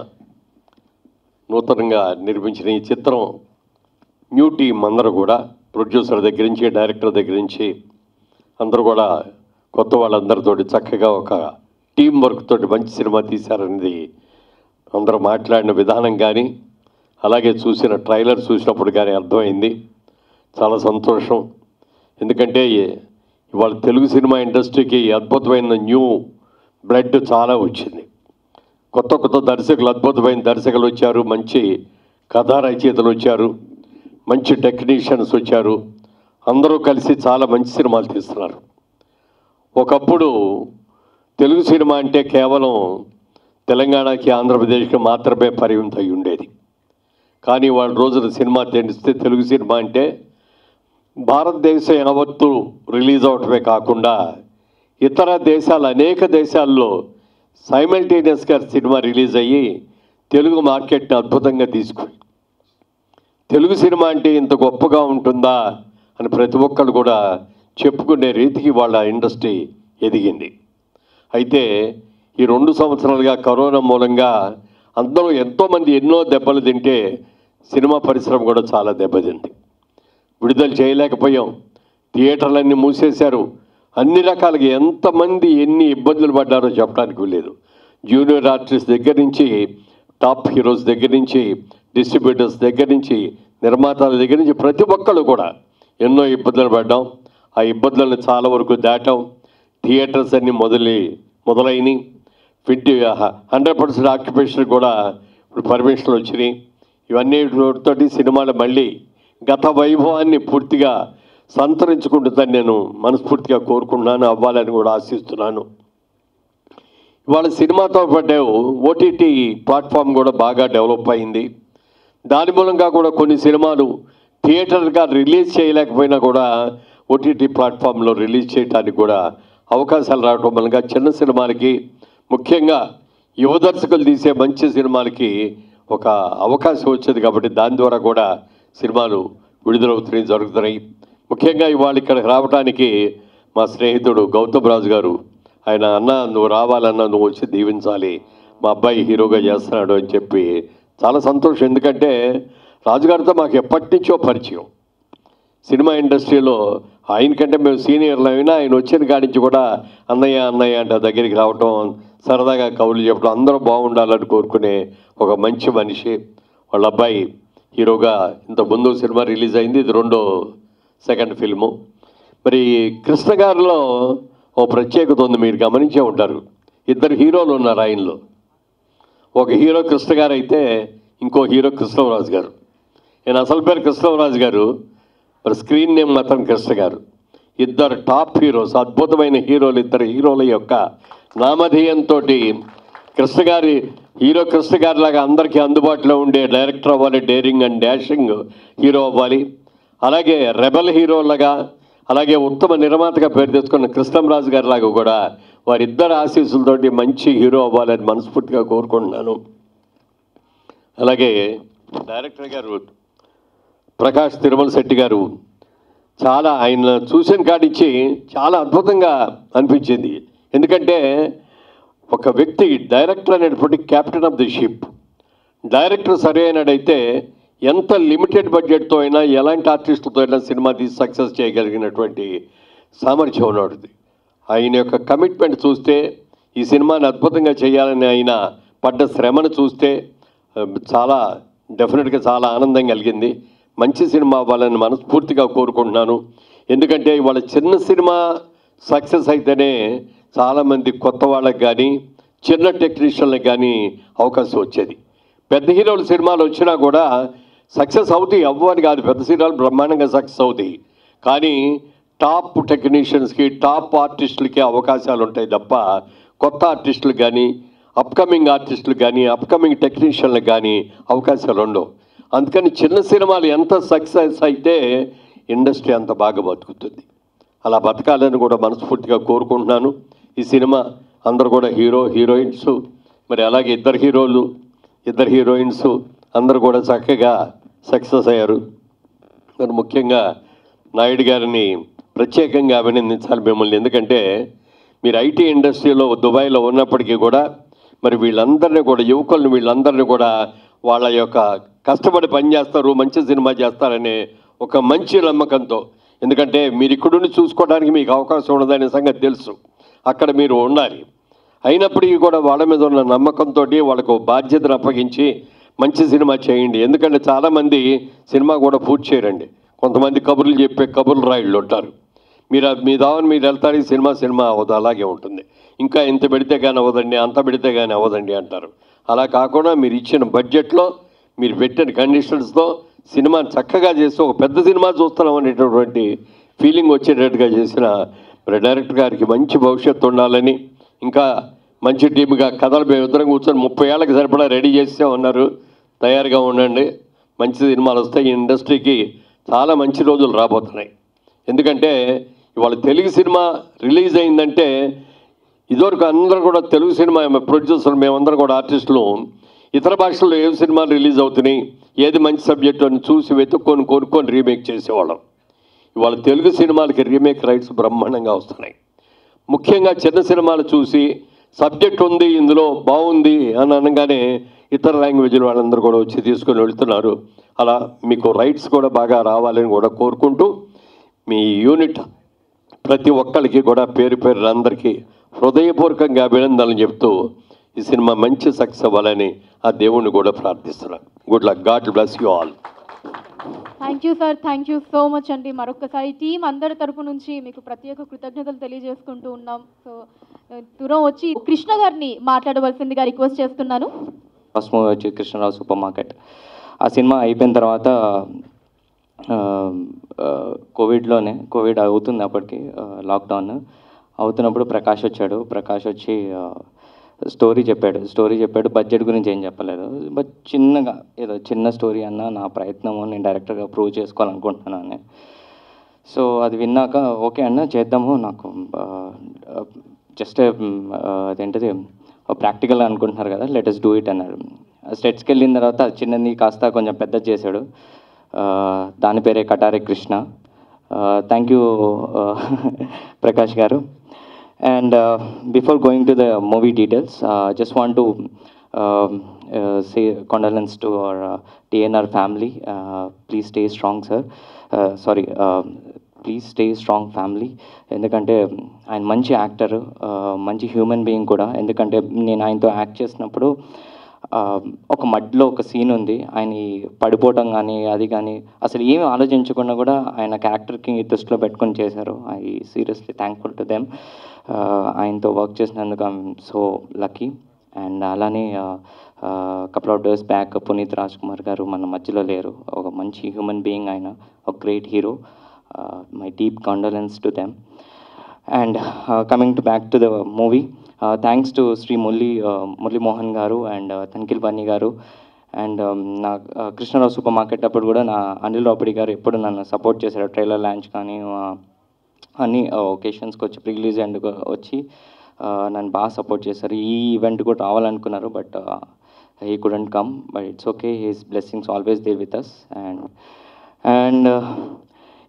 నూతనంగా నిర్మించిన ఈ చిత్రం న్యూ టీం అందరూ కూడా ప్రొడ్యూసర్ దగ్గర నుంచి డైరెక్టర్ దగ్గర నుంచి అందరూ కూడా కొత్త వాళ్ళందరితోటి చక్కగా ఒక టీం వర్క్ తోటి మంచి సినిమా తీశారనేది అందరూ మాట్లాడిన విధానం కానీ అలాగే చూసిన ట్రైలర్ చూసినప్పుడు కానీ అర్థమైంది చాలా సంతోషం ఎందుకంటే ఇవాళ తెలుగు సినిమా ఇండస్ట్రీకి అద్భుతమైన న్యూ బ్లడ్ చాలా వచ్చింది కొత్త కొత్త దర్శకులు అద్భుతమైన దర్శకులు వచ్చారు మంచి కథా రచయితలు వచ్చారు మంచి టెక్నీషియన్స్ వచ్చారు అందరూ కలిసి చాలా మంచి సినిమాలు తీస్తున్నారు ఒకప్పుడు తెలుగు సినిమా అంటే కేవలం తెలంగాణకి ఆంధ్రప్రదేశ్కి మాత్రమే పరిమితం అయి ఉండేది కానీ వాళ్ళ రోజున సినిమా తెలిస్తే తెలుగు సినిమా అంటే భారతదేశం యావత్తు రిలీజ్ అవటమే కాకుండా ఇతర దేశాలు అనేక దేశాల్లో సైమల్టేనియస్గా సినిమా రిలీజ్ అయ్యి తెలుగు మార్కెట్ని అద్భుతంగా తీసుకుని తెలుగు సినిమా అంటే ఇంత గొప్పగా ఉంటుందా అని ప్రతి ఒక్కరు కూడా చెప్పుకునే రీతికి వాళ్ళ ఇండస్ట్రీ ఎదిగింది అయితే ఈ రెండు సంవత్సరాలుగా కరోనా మూలంగా అందరూ ఎంతోమంది ఎన్నో దెబ్బలు తింటే సినిమా పరిశ్రమ కూడా చాలా దెబ్బతింది విడుదల చేయలేకపోయాం థియేటర్లన్నీ మూసేశారు అన్ని రకాలుగా ఎంతమంది ఎన్ని ఇబ్బందులు పడ్డారో చెప్పడానికి లేదు జూనియర్ ఆర్టిస్ట్ దగ్గర నుంచి టాప్ హీరోస్ దగ్గర నుంచి డిస్ట్రిబ్యూటర్స్ దగ్గర నుంచి నిర్మాతల దగ్గర నుంచి ప్రతి ఒక్కళ్ళు కూడా ఎన్నో ఇబ్బందులు పడ్డాం ఆ ఇబ్బందులను చాలా వరకు దాటాం థియేటర్స్ అన్నీ మొదలై మొదలైనవి ఫిఫ్టీ హండ్రెడ్ పర్సెంట్ ఆక్యుపేషన్ కూడా ఇప్పుడు పర్మిషన్లు వచ్చినాయి ఇవన్నీ తోటి సినిమాలు మళ్ళీ గత వైభవాన్ని పూర్తిగా సంతరించుకుంటుందని నేను మనస్ఫూర్తిగా కోరుకుంటున్నాను అవ్వాలని కూడా ఆశిస్తున్నాను ఇవాళ సినిమాతో పాటు ఓటీటీ ప్లాట్ఫామ్ కూడా బాగా డెవలప్ అయింది దాని మూలంగా కూడా కొన్ని సినిమాలు థియేటర్గా రిలీజ్ చేయలేకపోయినా కూడా ఓటీటీ ప్లాట్ఫామ్లో రిలీజ్ చేయడానికి కూడా అవకాశాలు రావడం మూలంగా చిన్న సినిమాలకి ముఖ్యంగా యువ దర్శకులు తీసే మంచి సినిమాలకి ఒక అవకాశం వచ్చేది కాబట్టి దాని ద్వారా కూడా సినిమాలు విడుదలవుతున్నాయి జరుగుతున్నాయి ముఖ్యంగా ఇవాళ ఇక్కడికి రావడానికి మా స్నేహితుడు గౌతమ్ రాజు గారు ఆయన అన్న నువ్వు రావాలన్నా నువ్వు వచ్చి దీవించాలి మా అబ్బాయి హీరోగా చేస్తున్నాడు అని చెప్పి చాలా సంతోషం ఎందుకంటే రాజుగారితో మాకు ఎప్పటి నుంచో పరిచయం సినిమా ఇండస్ట్రీలో ఆయనకంటే మేము సీనియర్లు అయినా ఆయన వచ్చిన కాడి నుంచి కూడా అన్నయ్య అన్నయ్య అంటే దగ్గరికి రావటం సరదాగా కవులు చెప్పడం అందరూ బాగుండాలని కోరుకునే ఒక మంచి మనిషి వాళ్ళ అబ్బాయి హీరోగా ఇంత ముందు సినిమా రిలీజ్ అయింది ఇది రెండో సెకండ్ ఫిల్ము మరి కృష్ణ గారిలో ఓ ప్రత్యేకత ఉంది మీరు గమనించే ఉంటారు ఇద్దరు హీరోలు ఉన్నారు ఆయనలో ఒక హీరో కృష్ణ గారు అయితే ఇంకో హీరో కృష్ణరాజు గారు నేను అసలు పేరు కృష్ణరాజు గారు మరి స్క్రీన్ నేమ్ మాత్రం కృష్ణ గారు ఇద్దరు టాప్ హీరోస్ అద్భుతమైన హీరోలు ఇద్దరు హీరోల యొక్క నామధేయంతో కృష్ణ గారి హీరో కృష్ణ గారి లాగా అందరికీ అందుబాటులో ఉండే డైరెక్టర్ అవ్వాలి డేరింగ్ అండ్ డాషింగ్ హీరో అవ్వాలి అలాగే రెబల్ హీరోలాగా అలాగే ఉత్తమ నిర్మాతగా పేరు తెచ్చుకున్న కృష్ణంరాజు గారి లాగా కూడా వారిద్దరు ఆశీస్సులతోటి మంచి హీరో అవ్వాలని మనస్ఫూర్తిగా కోరుకుంటున్నాను అలాగే డైరెక్టర్ గారు ప్రకాష్ తిరుమల శెట్టి గారు చాలా ఆయన చూసిన కాడిచ్చి చాలా అద్భుతంగా అనిపించింది ఎందుకంటే ఒక వ్యక్తి డైరెక్టర్ అనేటువంటి captain of the ship director సరే అయినాడైతే ఎంత లిమిటెడ్ బడ్జెట్తో అయినా ఎలాంటి ఆర్టిస్టులతో అయినా సినిమా తీసి సక్సెస్ చేయగలిగినటువంటి సామర్థ్యం ఉన్నాడు ఆయన యొక్క కమిట్మెంట్ చూస్తే ఈ సినిమాని అద్భుతంగా చేయాలని ఆయన పడ్డ శ్రమను చూస్తే ఆ, చాలా డెఫినెట్గా చాలా ఆనందం కలిగింది మంచి సినిమా అవ్వాలని మనస్ఫూర్తిగా కోరుకుంటున్నాను ఎందుకంటే ఇవాళ చిన్న సినిమా సక్సెస్ అయితేనే చాలామంది కొత్త వాళ్ళకి కానీ చిన్న టెక్నీషియన్లకు కానీ అవకాశం వచ్చేది పెద్ద హీరోల సినిమాలు వచ్చినా కూడా సక్సెస్ అవుతాయి అవ్వని కాదు పెద్ద సినిమాలు బ్రహ్మాండంగా సక్సెస్ అవుతాయి కానీ టాప్ టెక్నీషియన్స్కి టాప్ ఆర్టిస్టులకి అవకాశాలు ఉంటాయి తప్ప కొత్త ఆర్టిస్టులు కానీ అప్కమింగ్ ఆర్టిస్టులు కానీ అప్కమింగ్ టెక్నీషియన్లకు కానీ అవకాశాలు ఉండవు అందుకని చిన్న సినిమాలు ఎంత సక్సెస్ అయితే ఇండస్ట్రీ అంత బాగా బతుకుతుంది అలా బతకాలని కూడా మనస్ఫూర్తిగా కోరుకుంటున్నాను ఈ సినిమా అందరు కూడా హీరో హీరోయిన్స్ మరి అలాగే ఇద్దరు హీరోలు ఇద్దరు హీరోయిన్స్ అందరు కూడా చక్కగా సక్సెస్ అయ్యారు మరి ముఖ్యంగా నాయుడు గారిని ప్రత్యేకంగా అభినందించాలి మిమ్మల్ని ఎందుకంటే మీరు ఐటీ ఇండస్ట్రీలో దుబాయ్లో ఉన్నప్పటికీ కూడా మరి వీళ్ళందరినీ కూడా యువకులను వీళ్ళందరినీ కూడా వాళ్ళ యొక్క కష్టపడి పనిచేస్తారు మంచి సినిమా చేస్తారనే ఒక మంచి నమ్మకంతో ఎందుకంటే మీరు ఇక్కడుండి చూసుకోవడానికి మీకు అవకాశం ఉండదనే సంగతి తెలుసు అక్కడ మీరు ఉండాలి అయినప్పటికీ కూడా వాళ్ళ మీద ఉన్న నమ్మకంతో వాళ్ళకు బాధ్యతను అప్పగించి మంచి సినిమా చేయండి ఎందుకంటే చాలామంది సినిమా కూడా పూర్తి చేయరండి కొంతమంది కబుర్లు చెప్పే కబుర్లు రాయిళ్ళు ఉంటారు మీరు అది మీ దావని మీరు వెళ్తారు ఈ సినిమా సినిమా అవ్వదు అలాగే ఉంటుంది ఇంకా ఇంత పెడితే కానీ అవ్వదండి అంత పెడితే కానీ అవ్వదండి అంటారు అలా కాకుండా మీరు ఇచ్చిన బడ్జెట్లో మీరు పెట్టిన కండిషన్స్తో సినిమాని చక్కగా చేసి ఒక పెద్ద సినిమా చూస్తున్నాం అనేటటువంటి ఫీలింగ్ వచ్చేటట్టుగా చేసిన మరి డైరెక్టర్ గారికి మంచి భవిష్యత్తు ఉండాలని ఇంకా మంచి టీమ్గా కథలు మేము ఇద్దరం కూర్చొని ముప్పై ఏళ్ళకి సరిపడా రెడీ చేసే ఉన్నారు తయారుగా ఉండండి మంచి సినిమాలు వస్తాయి ఈ ఇండస్ట్రీకి చాలా మంచి రోజులు రాబోతున్నాయి ఎందుకంటే ఇవాళ తెలుగు సినిమా రిలీజ్ అయిందంటే ఇదివరకు అందరూ కూడా తెలుగు సినిమా ప్రొడ్యూసర్ మేమందరం కూడా ఆర్టిస్టులు ఇతర భాషల్లో ఏం సినిమాలు రిలీజ్ అవుతున్నాయి ఏది మంచి సబ్జెక్టు అని చూసి వెతుక్కొని కొనుక్కొని రీమేక్ చేసేవాళ్ళం ఇవాళ తెలుగు సినిమాలకి రీమేక్ రైట్స్ బ్రహ్మాండంగా వస్తున్నాయి ముఖ్యంగా చిన్న సినిమాలు చూసి సబ్జెక్ట్ ఉంది ఇందులో బాగుంది అని అనగానే ఇతర లాంగ్వేజ్ల వాళ్ళందరూ కూడా వచ్చి తీసుకొని వెళ్తున్నారు అలా మీకు రైట్స్ కూడా బాగా రావాలని కూడా కోరుకుంటూ మీ యూనిట్ ప్రతి ఒక్కరికి కూడా పేరు పేరు అందరికీ హృదయపూర్వకంగా అభినందనలు చెప్తూ ఈ సినిమా మంచి సక్సెస్ అవ్వాలని ఆ దేవుణ్ణి కూడా ప్రార్థిస్తున్నాను good luck god bless you all thank you sir thank you so much అండి మరొకసారి టీం అందరి తరపు నుంచి మీకు ప్రత్యేక కృతజ్ఞతలు తెలియజేసుకుంటూ ఉన్నాం సో దూరం వచ్చి కృష్ణ గారిని మాట్లాడవలసిందిగా రిక్వెస్ట్ చేస్తున్నాను ఫస్ట్ మూవీ వచ్చి కృష్ణరావు సూపర్ మార్కెట్ ఆ సినిమా అయిపోయిన తర్వాత ఆ, ఆ, కోవిడ్లోనే కోవిడ్ అవుతుంది అప్పటికి ఆ, లాక్డౌన్ అవుతున్నప్పుడు ప్రకాష్ వచ్చాడు ప్రకాష్ వచ్చి ఆ, స్టోరీ చెప్పాడు స్టోరీ చెప్పాడు బడ్జెట్ గురించి ఏం చెప్పలేదు బట్ చిన్నగా ఏదో చిన్న స్టోరీ అన్న నా ప్రయత్నము నేను డైరెక్టర్గా ప్రూవ్ చేసుకోవాలనుకుంటున్నాను అని సో అది విన్నాక ఓకే అన్న చేద్దాము నాకు జస్ట్ అదేంటిది ప్రాక్టికల్ అనుకుంటున్నారు కదా లెటెస్ డూ ఇట్ అన్నాడు స్టెట్స్కి వెళ్ళిన తర్వాత అది చిన్నది కాస్త కొంచెం పెద్ద చేశాడు ఆ, దాని పేరే కటారి కృష్ణ థ్యాంక్ యూ ప్రకాష్ గారు and before going to the movie details just want to say condolence to our TNR family please stay strong sir sorry please stay strong family ఎందుకంటే ఆయన మంచి యాక్టర్ మంచి హ్యూమన్ బీయింగ్ కూడా ఎందుకంటే నేను ఆయనతో యాక్ట్ చేసినప్పుడు ఆ, ఒక మడ్లో ఒక సీన్ ఉంది ఆయన ఈ పడిపోవటం కానీ అది కానీ అసలు ఏమి ఆలోచించకుండా కూడా ఆయన క్యారెక్టర్కి దృష్టిలో పెట్టుకొని చేశారు I seriously thankful to them ఆయనతో వర్క్ చేసినందుకు ఐఎమ్ సో లక్కీ అండ్ అలానే couple of days back Puneeth Raj Kumar గారు మన మధ్యలో లేరు ఒక మంచి హ్యూమన్ బీయింగ్ ఆయన ఒక great hero my deep condolence to them and coming to back to the movie thanks to Shri Murali Murali Mohan గారు అండ్ తనిఖిల్ బన్నీ గారు అండ్ నా uh, కృష్ణరావు సూపర్ మార్కెట్ అప్పుడు కూడా నా అనిల్ రాపిడి గారు ఎప్పుడు నన్ను సపోర్ట్ చేశారు ట్రైలర్ లాంచ్ కానీ uh, అన్ని ఒకేషన్స్కి వచ్చి ప్రీ రిలీజ్ అండ్ వచ్చి uh, నన్ను బాగా సపోర్ట్ చేశారు ఈ ఈవెంట్ కూడా రావాలనుకున్నారు but he couldn't come but it's okay he's blessings always there with us and and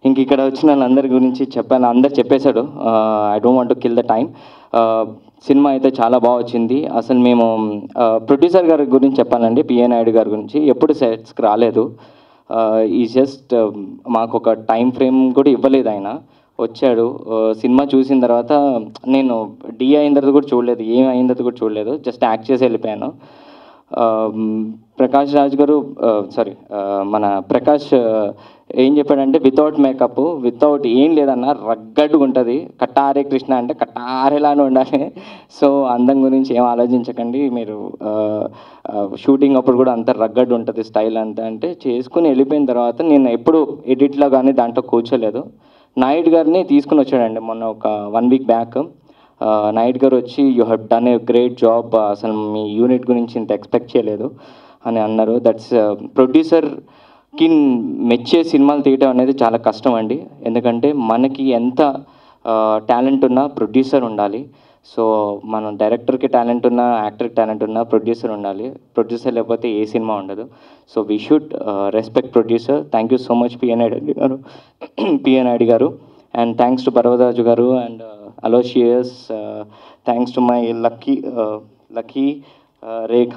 ఇంక ఇక్కడ వచ్చిన వాళ్ళందరి గురించి చెప్పాను అందరు చెప్పేశాడు I don't want to kill the time cinema అయితే చాలా బాగా వచ్చింది అసలు మేము ప్రొడ్యూసర్ గారి గురించి చెప్పాలండి పిఏ నాయుడు గారి గురించి ఎప్పుడు సెట్స్కి రాలేదు ఈ జస్ట్ మాకు ఒక టైం ఫ్రేమ్ కూడా ఇవ్వలేదు ఆయన వచ్చాడు ఆ, సినిమా చూసిన తర్వాత నేను డి అయిన తర్వాత కూడా చూడలేదు ఏం అయిన తర్వాత కూడా చూడలేదు జస్ట్ యాక్ట్ చేసి వెళ్ళిపోయాను ఆ, ప్రకాష్ రాజ్ గారు సారీ మన ప్రకాష్ ఆ, ఏం చెప్పాడంటే వితౌట్ మేకప్ వితౌట్ ఏం లేదన్న రగ్గడ్డుగా ఉంటుంది కట్టారే కృష్ణ అంటే కట్టారేలానే ఉండాలి సో అందం గురించి ఏం ఆలోచించకండి మీరు షూటింగ్ అప్పుడు కూడా అంత రగ్గడ్డు ఉంటుంది స్టైల్ అంతా అంటే చేసుకుని వెళ్ళిపోయిన తర్వాత నేను ఎప్పుడు ఎడిట్లో కానీ దాంట్లో కూర్చోలేదు నాయుడు గారిని తీసుకుని వచ్చాడండి మొన్న ఒక వన్ వీక్ బ్యాక్ నాయుడు గారు వచ్చి you have done a great job అసలు మీ యూనిట్ గురించి ఇంత ఎక్స్పెక్ట్ చేయలేదు అని అన్నారు దట్స్ ప్రొడ్యూసర్కి మెచ్చే సినిమాలు తీయటం అనేది చాలా కష్టం అండి ఎందుకంటే మనకి ఎంత టాలెంట్ ఉన్నా ప్రొడ్యూసర్ ఉండాలి సో మనం డైరెక్టర్కి టాలెంట్ ఉన్నా యాక్టర్కి టాలెంట్ ఉన్నా ప్రొడ్యూసర్ ఉండాలి ప్రొడ్యూసర్ లేకపోతే ఏ సినిమా ఉండదు so we should respect producer thank you so much PN Naidu గారు పిఎన్ నాయుడు గారు అండ్ థ్యాంక్స్ టు పర్వతరాజు గారు and Aloysius thanks to my lucky lucky Rekha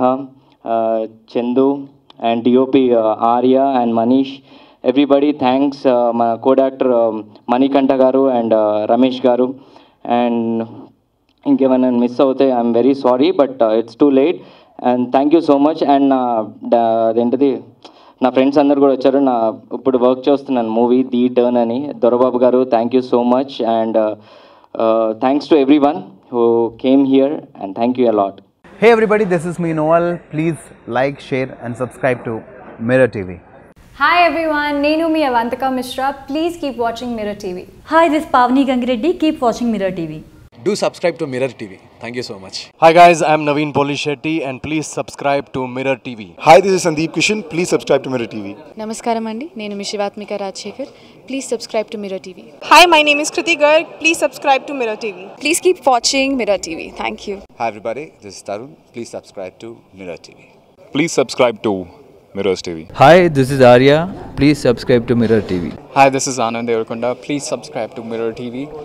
Chandu and DOP Arya and Manish everybody thanks మా కోడ్ యాక్టర్ మణికంఠ గారు అండ్ రమేష్ గారు అండ్ ఇంకేమైనా మిస్ అవుతే I'm very sorry but it's too late and thank you so much and నా డా- అదేంటిది నా ఫ్రెండ్స్ అందరు కూడా వచ్చారు నా ఇప్పుడు వర్క్ చేస్తున్నాను మూవీ ది టర్న్ అని దొరబాబు గారు thank you so much and thanks to every one who came here and thank you a lot Hey everybody, this is me Noel. Please like, share, and subscribe to Mirror TV. Hi everyone, Nenu mi Avantika Mishra. Please keep watching Mirror TV. Hi, this is Pavni Gangireddy. Keep watching Mirror TV. Do subscribe to Mirror TV. Thank you so much. Hi guys, I'm Naveen Polishetty and please subscribe to Mirror TV. Hi, this is Sandeep Kishan. Please subscribe to Mirror TV. నమస్కారం అండి నేను మీ Shivatmika Rajasekhar please subscribe to Mirror TV Hi, my name is Kriti Garg. Please subscribe to Mirror TV. Please keep watching Mirror TV thank you Hi everybody, this is Tarun. Please subscribe to Mirror TV. Please subscribe to Mirrors TV. Hi, this is Arya. Please subscribe to Mirror TV. Hi, this is Anand Devarkonda. Please subscribe to Mirror TV.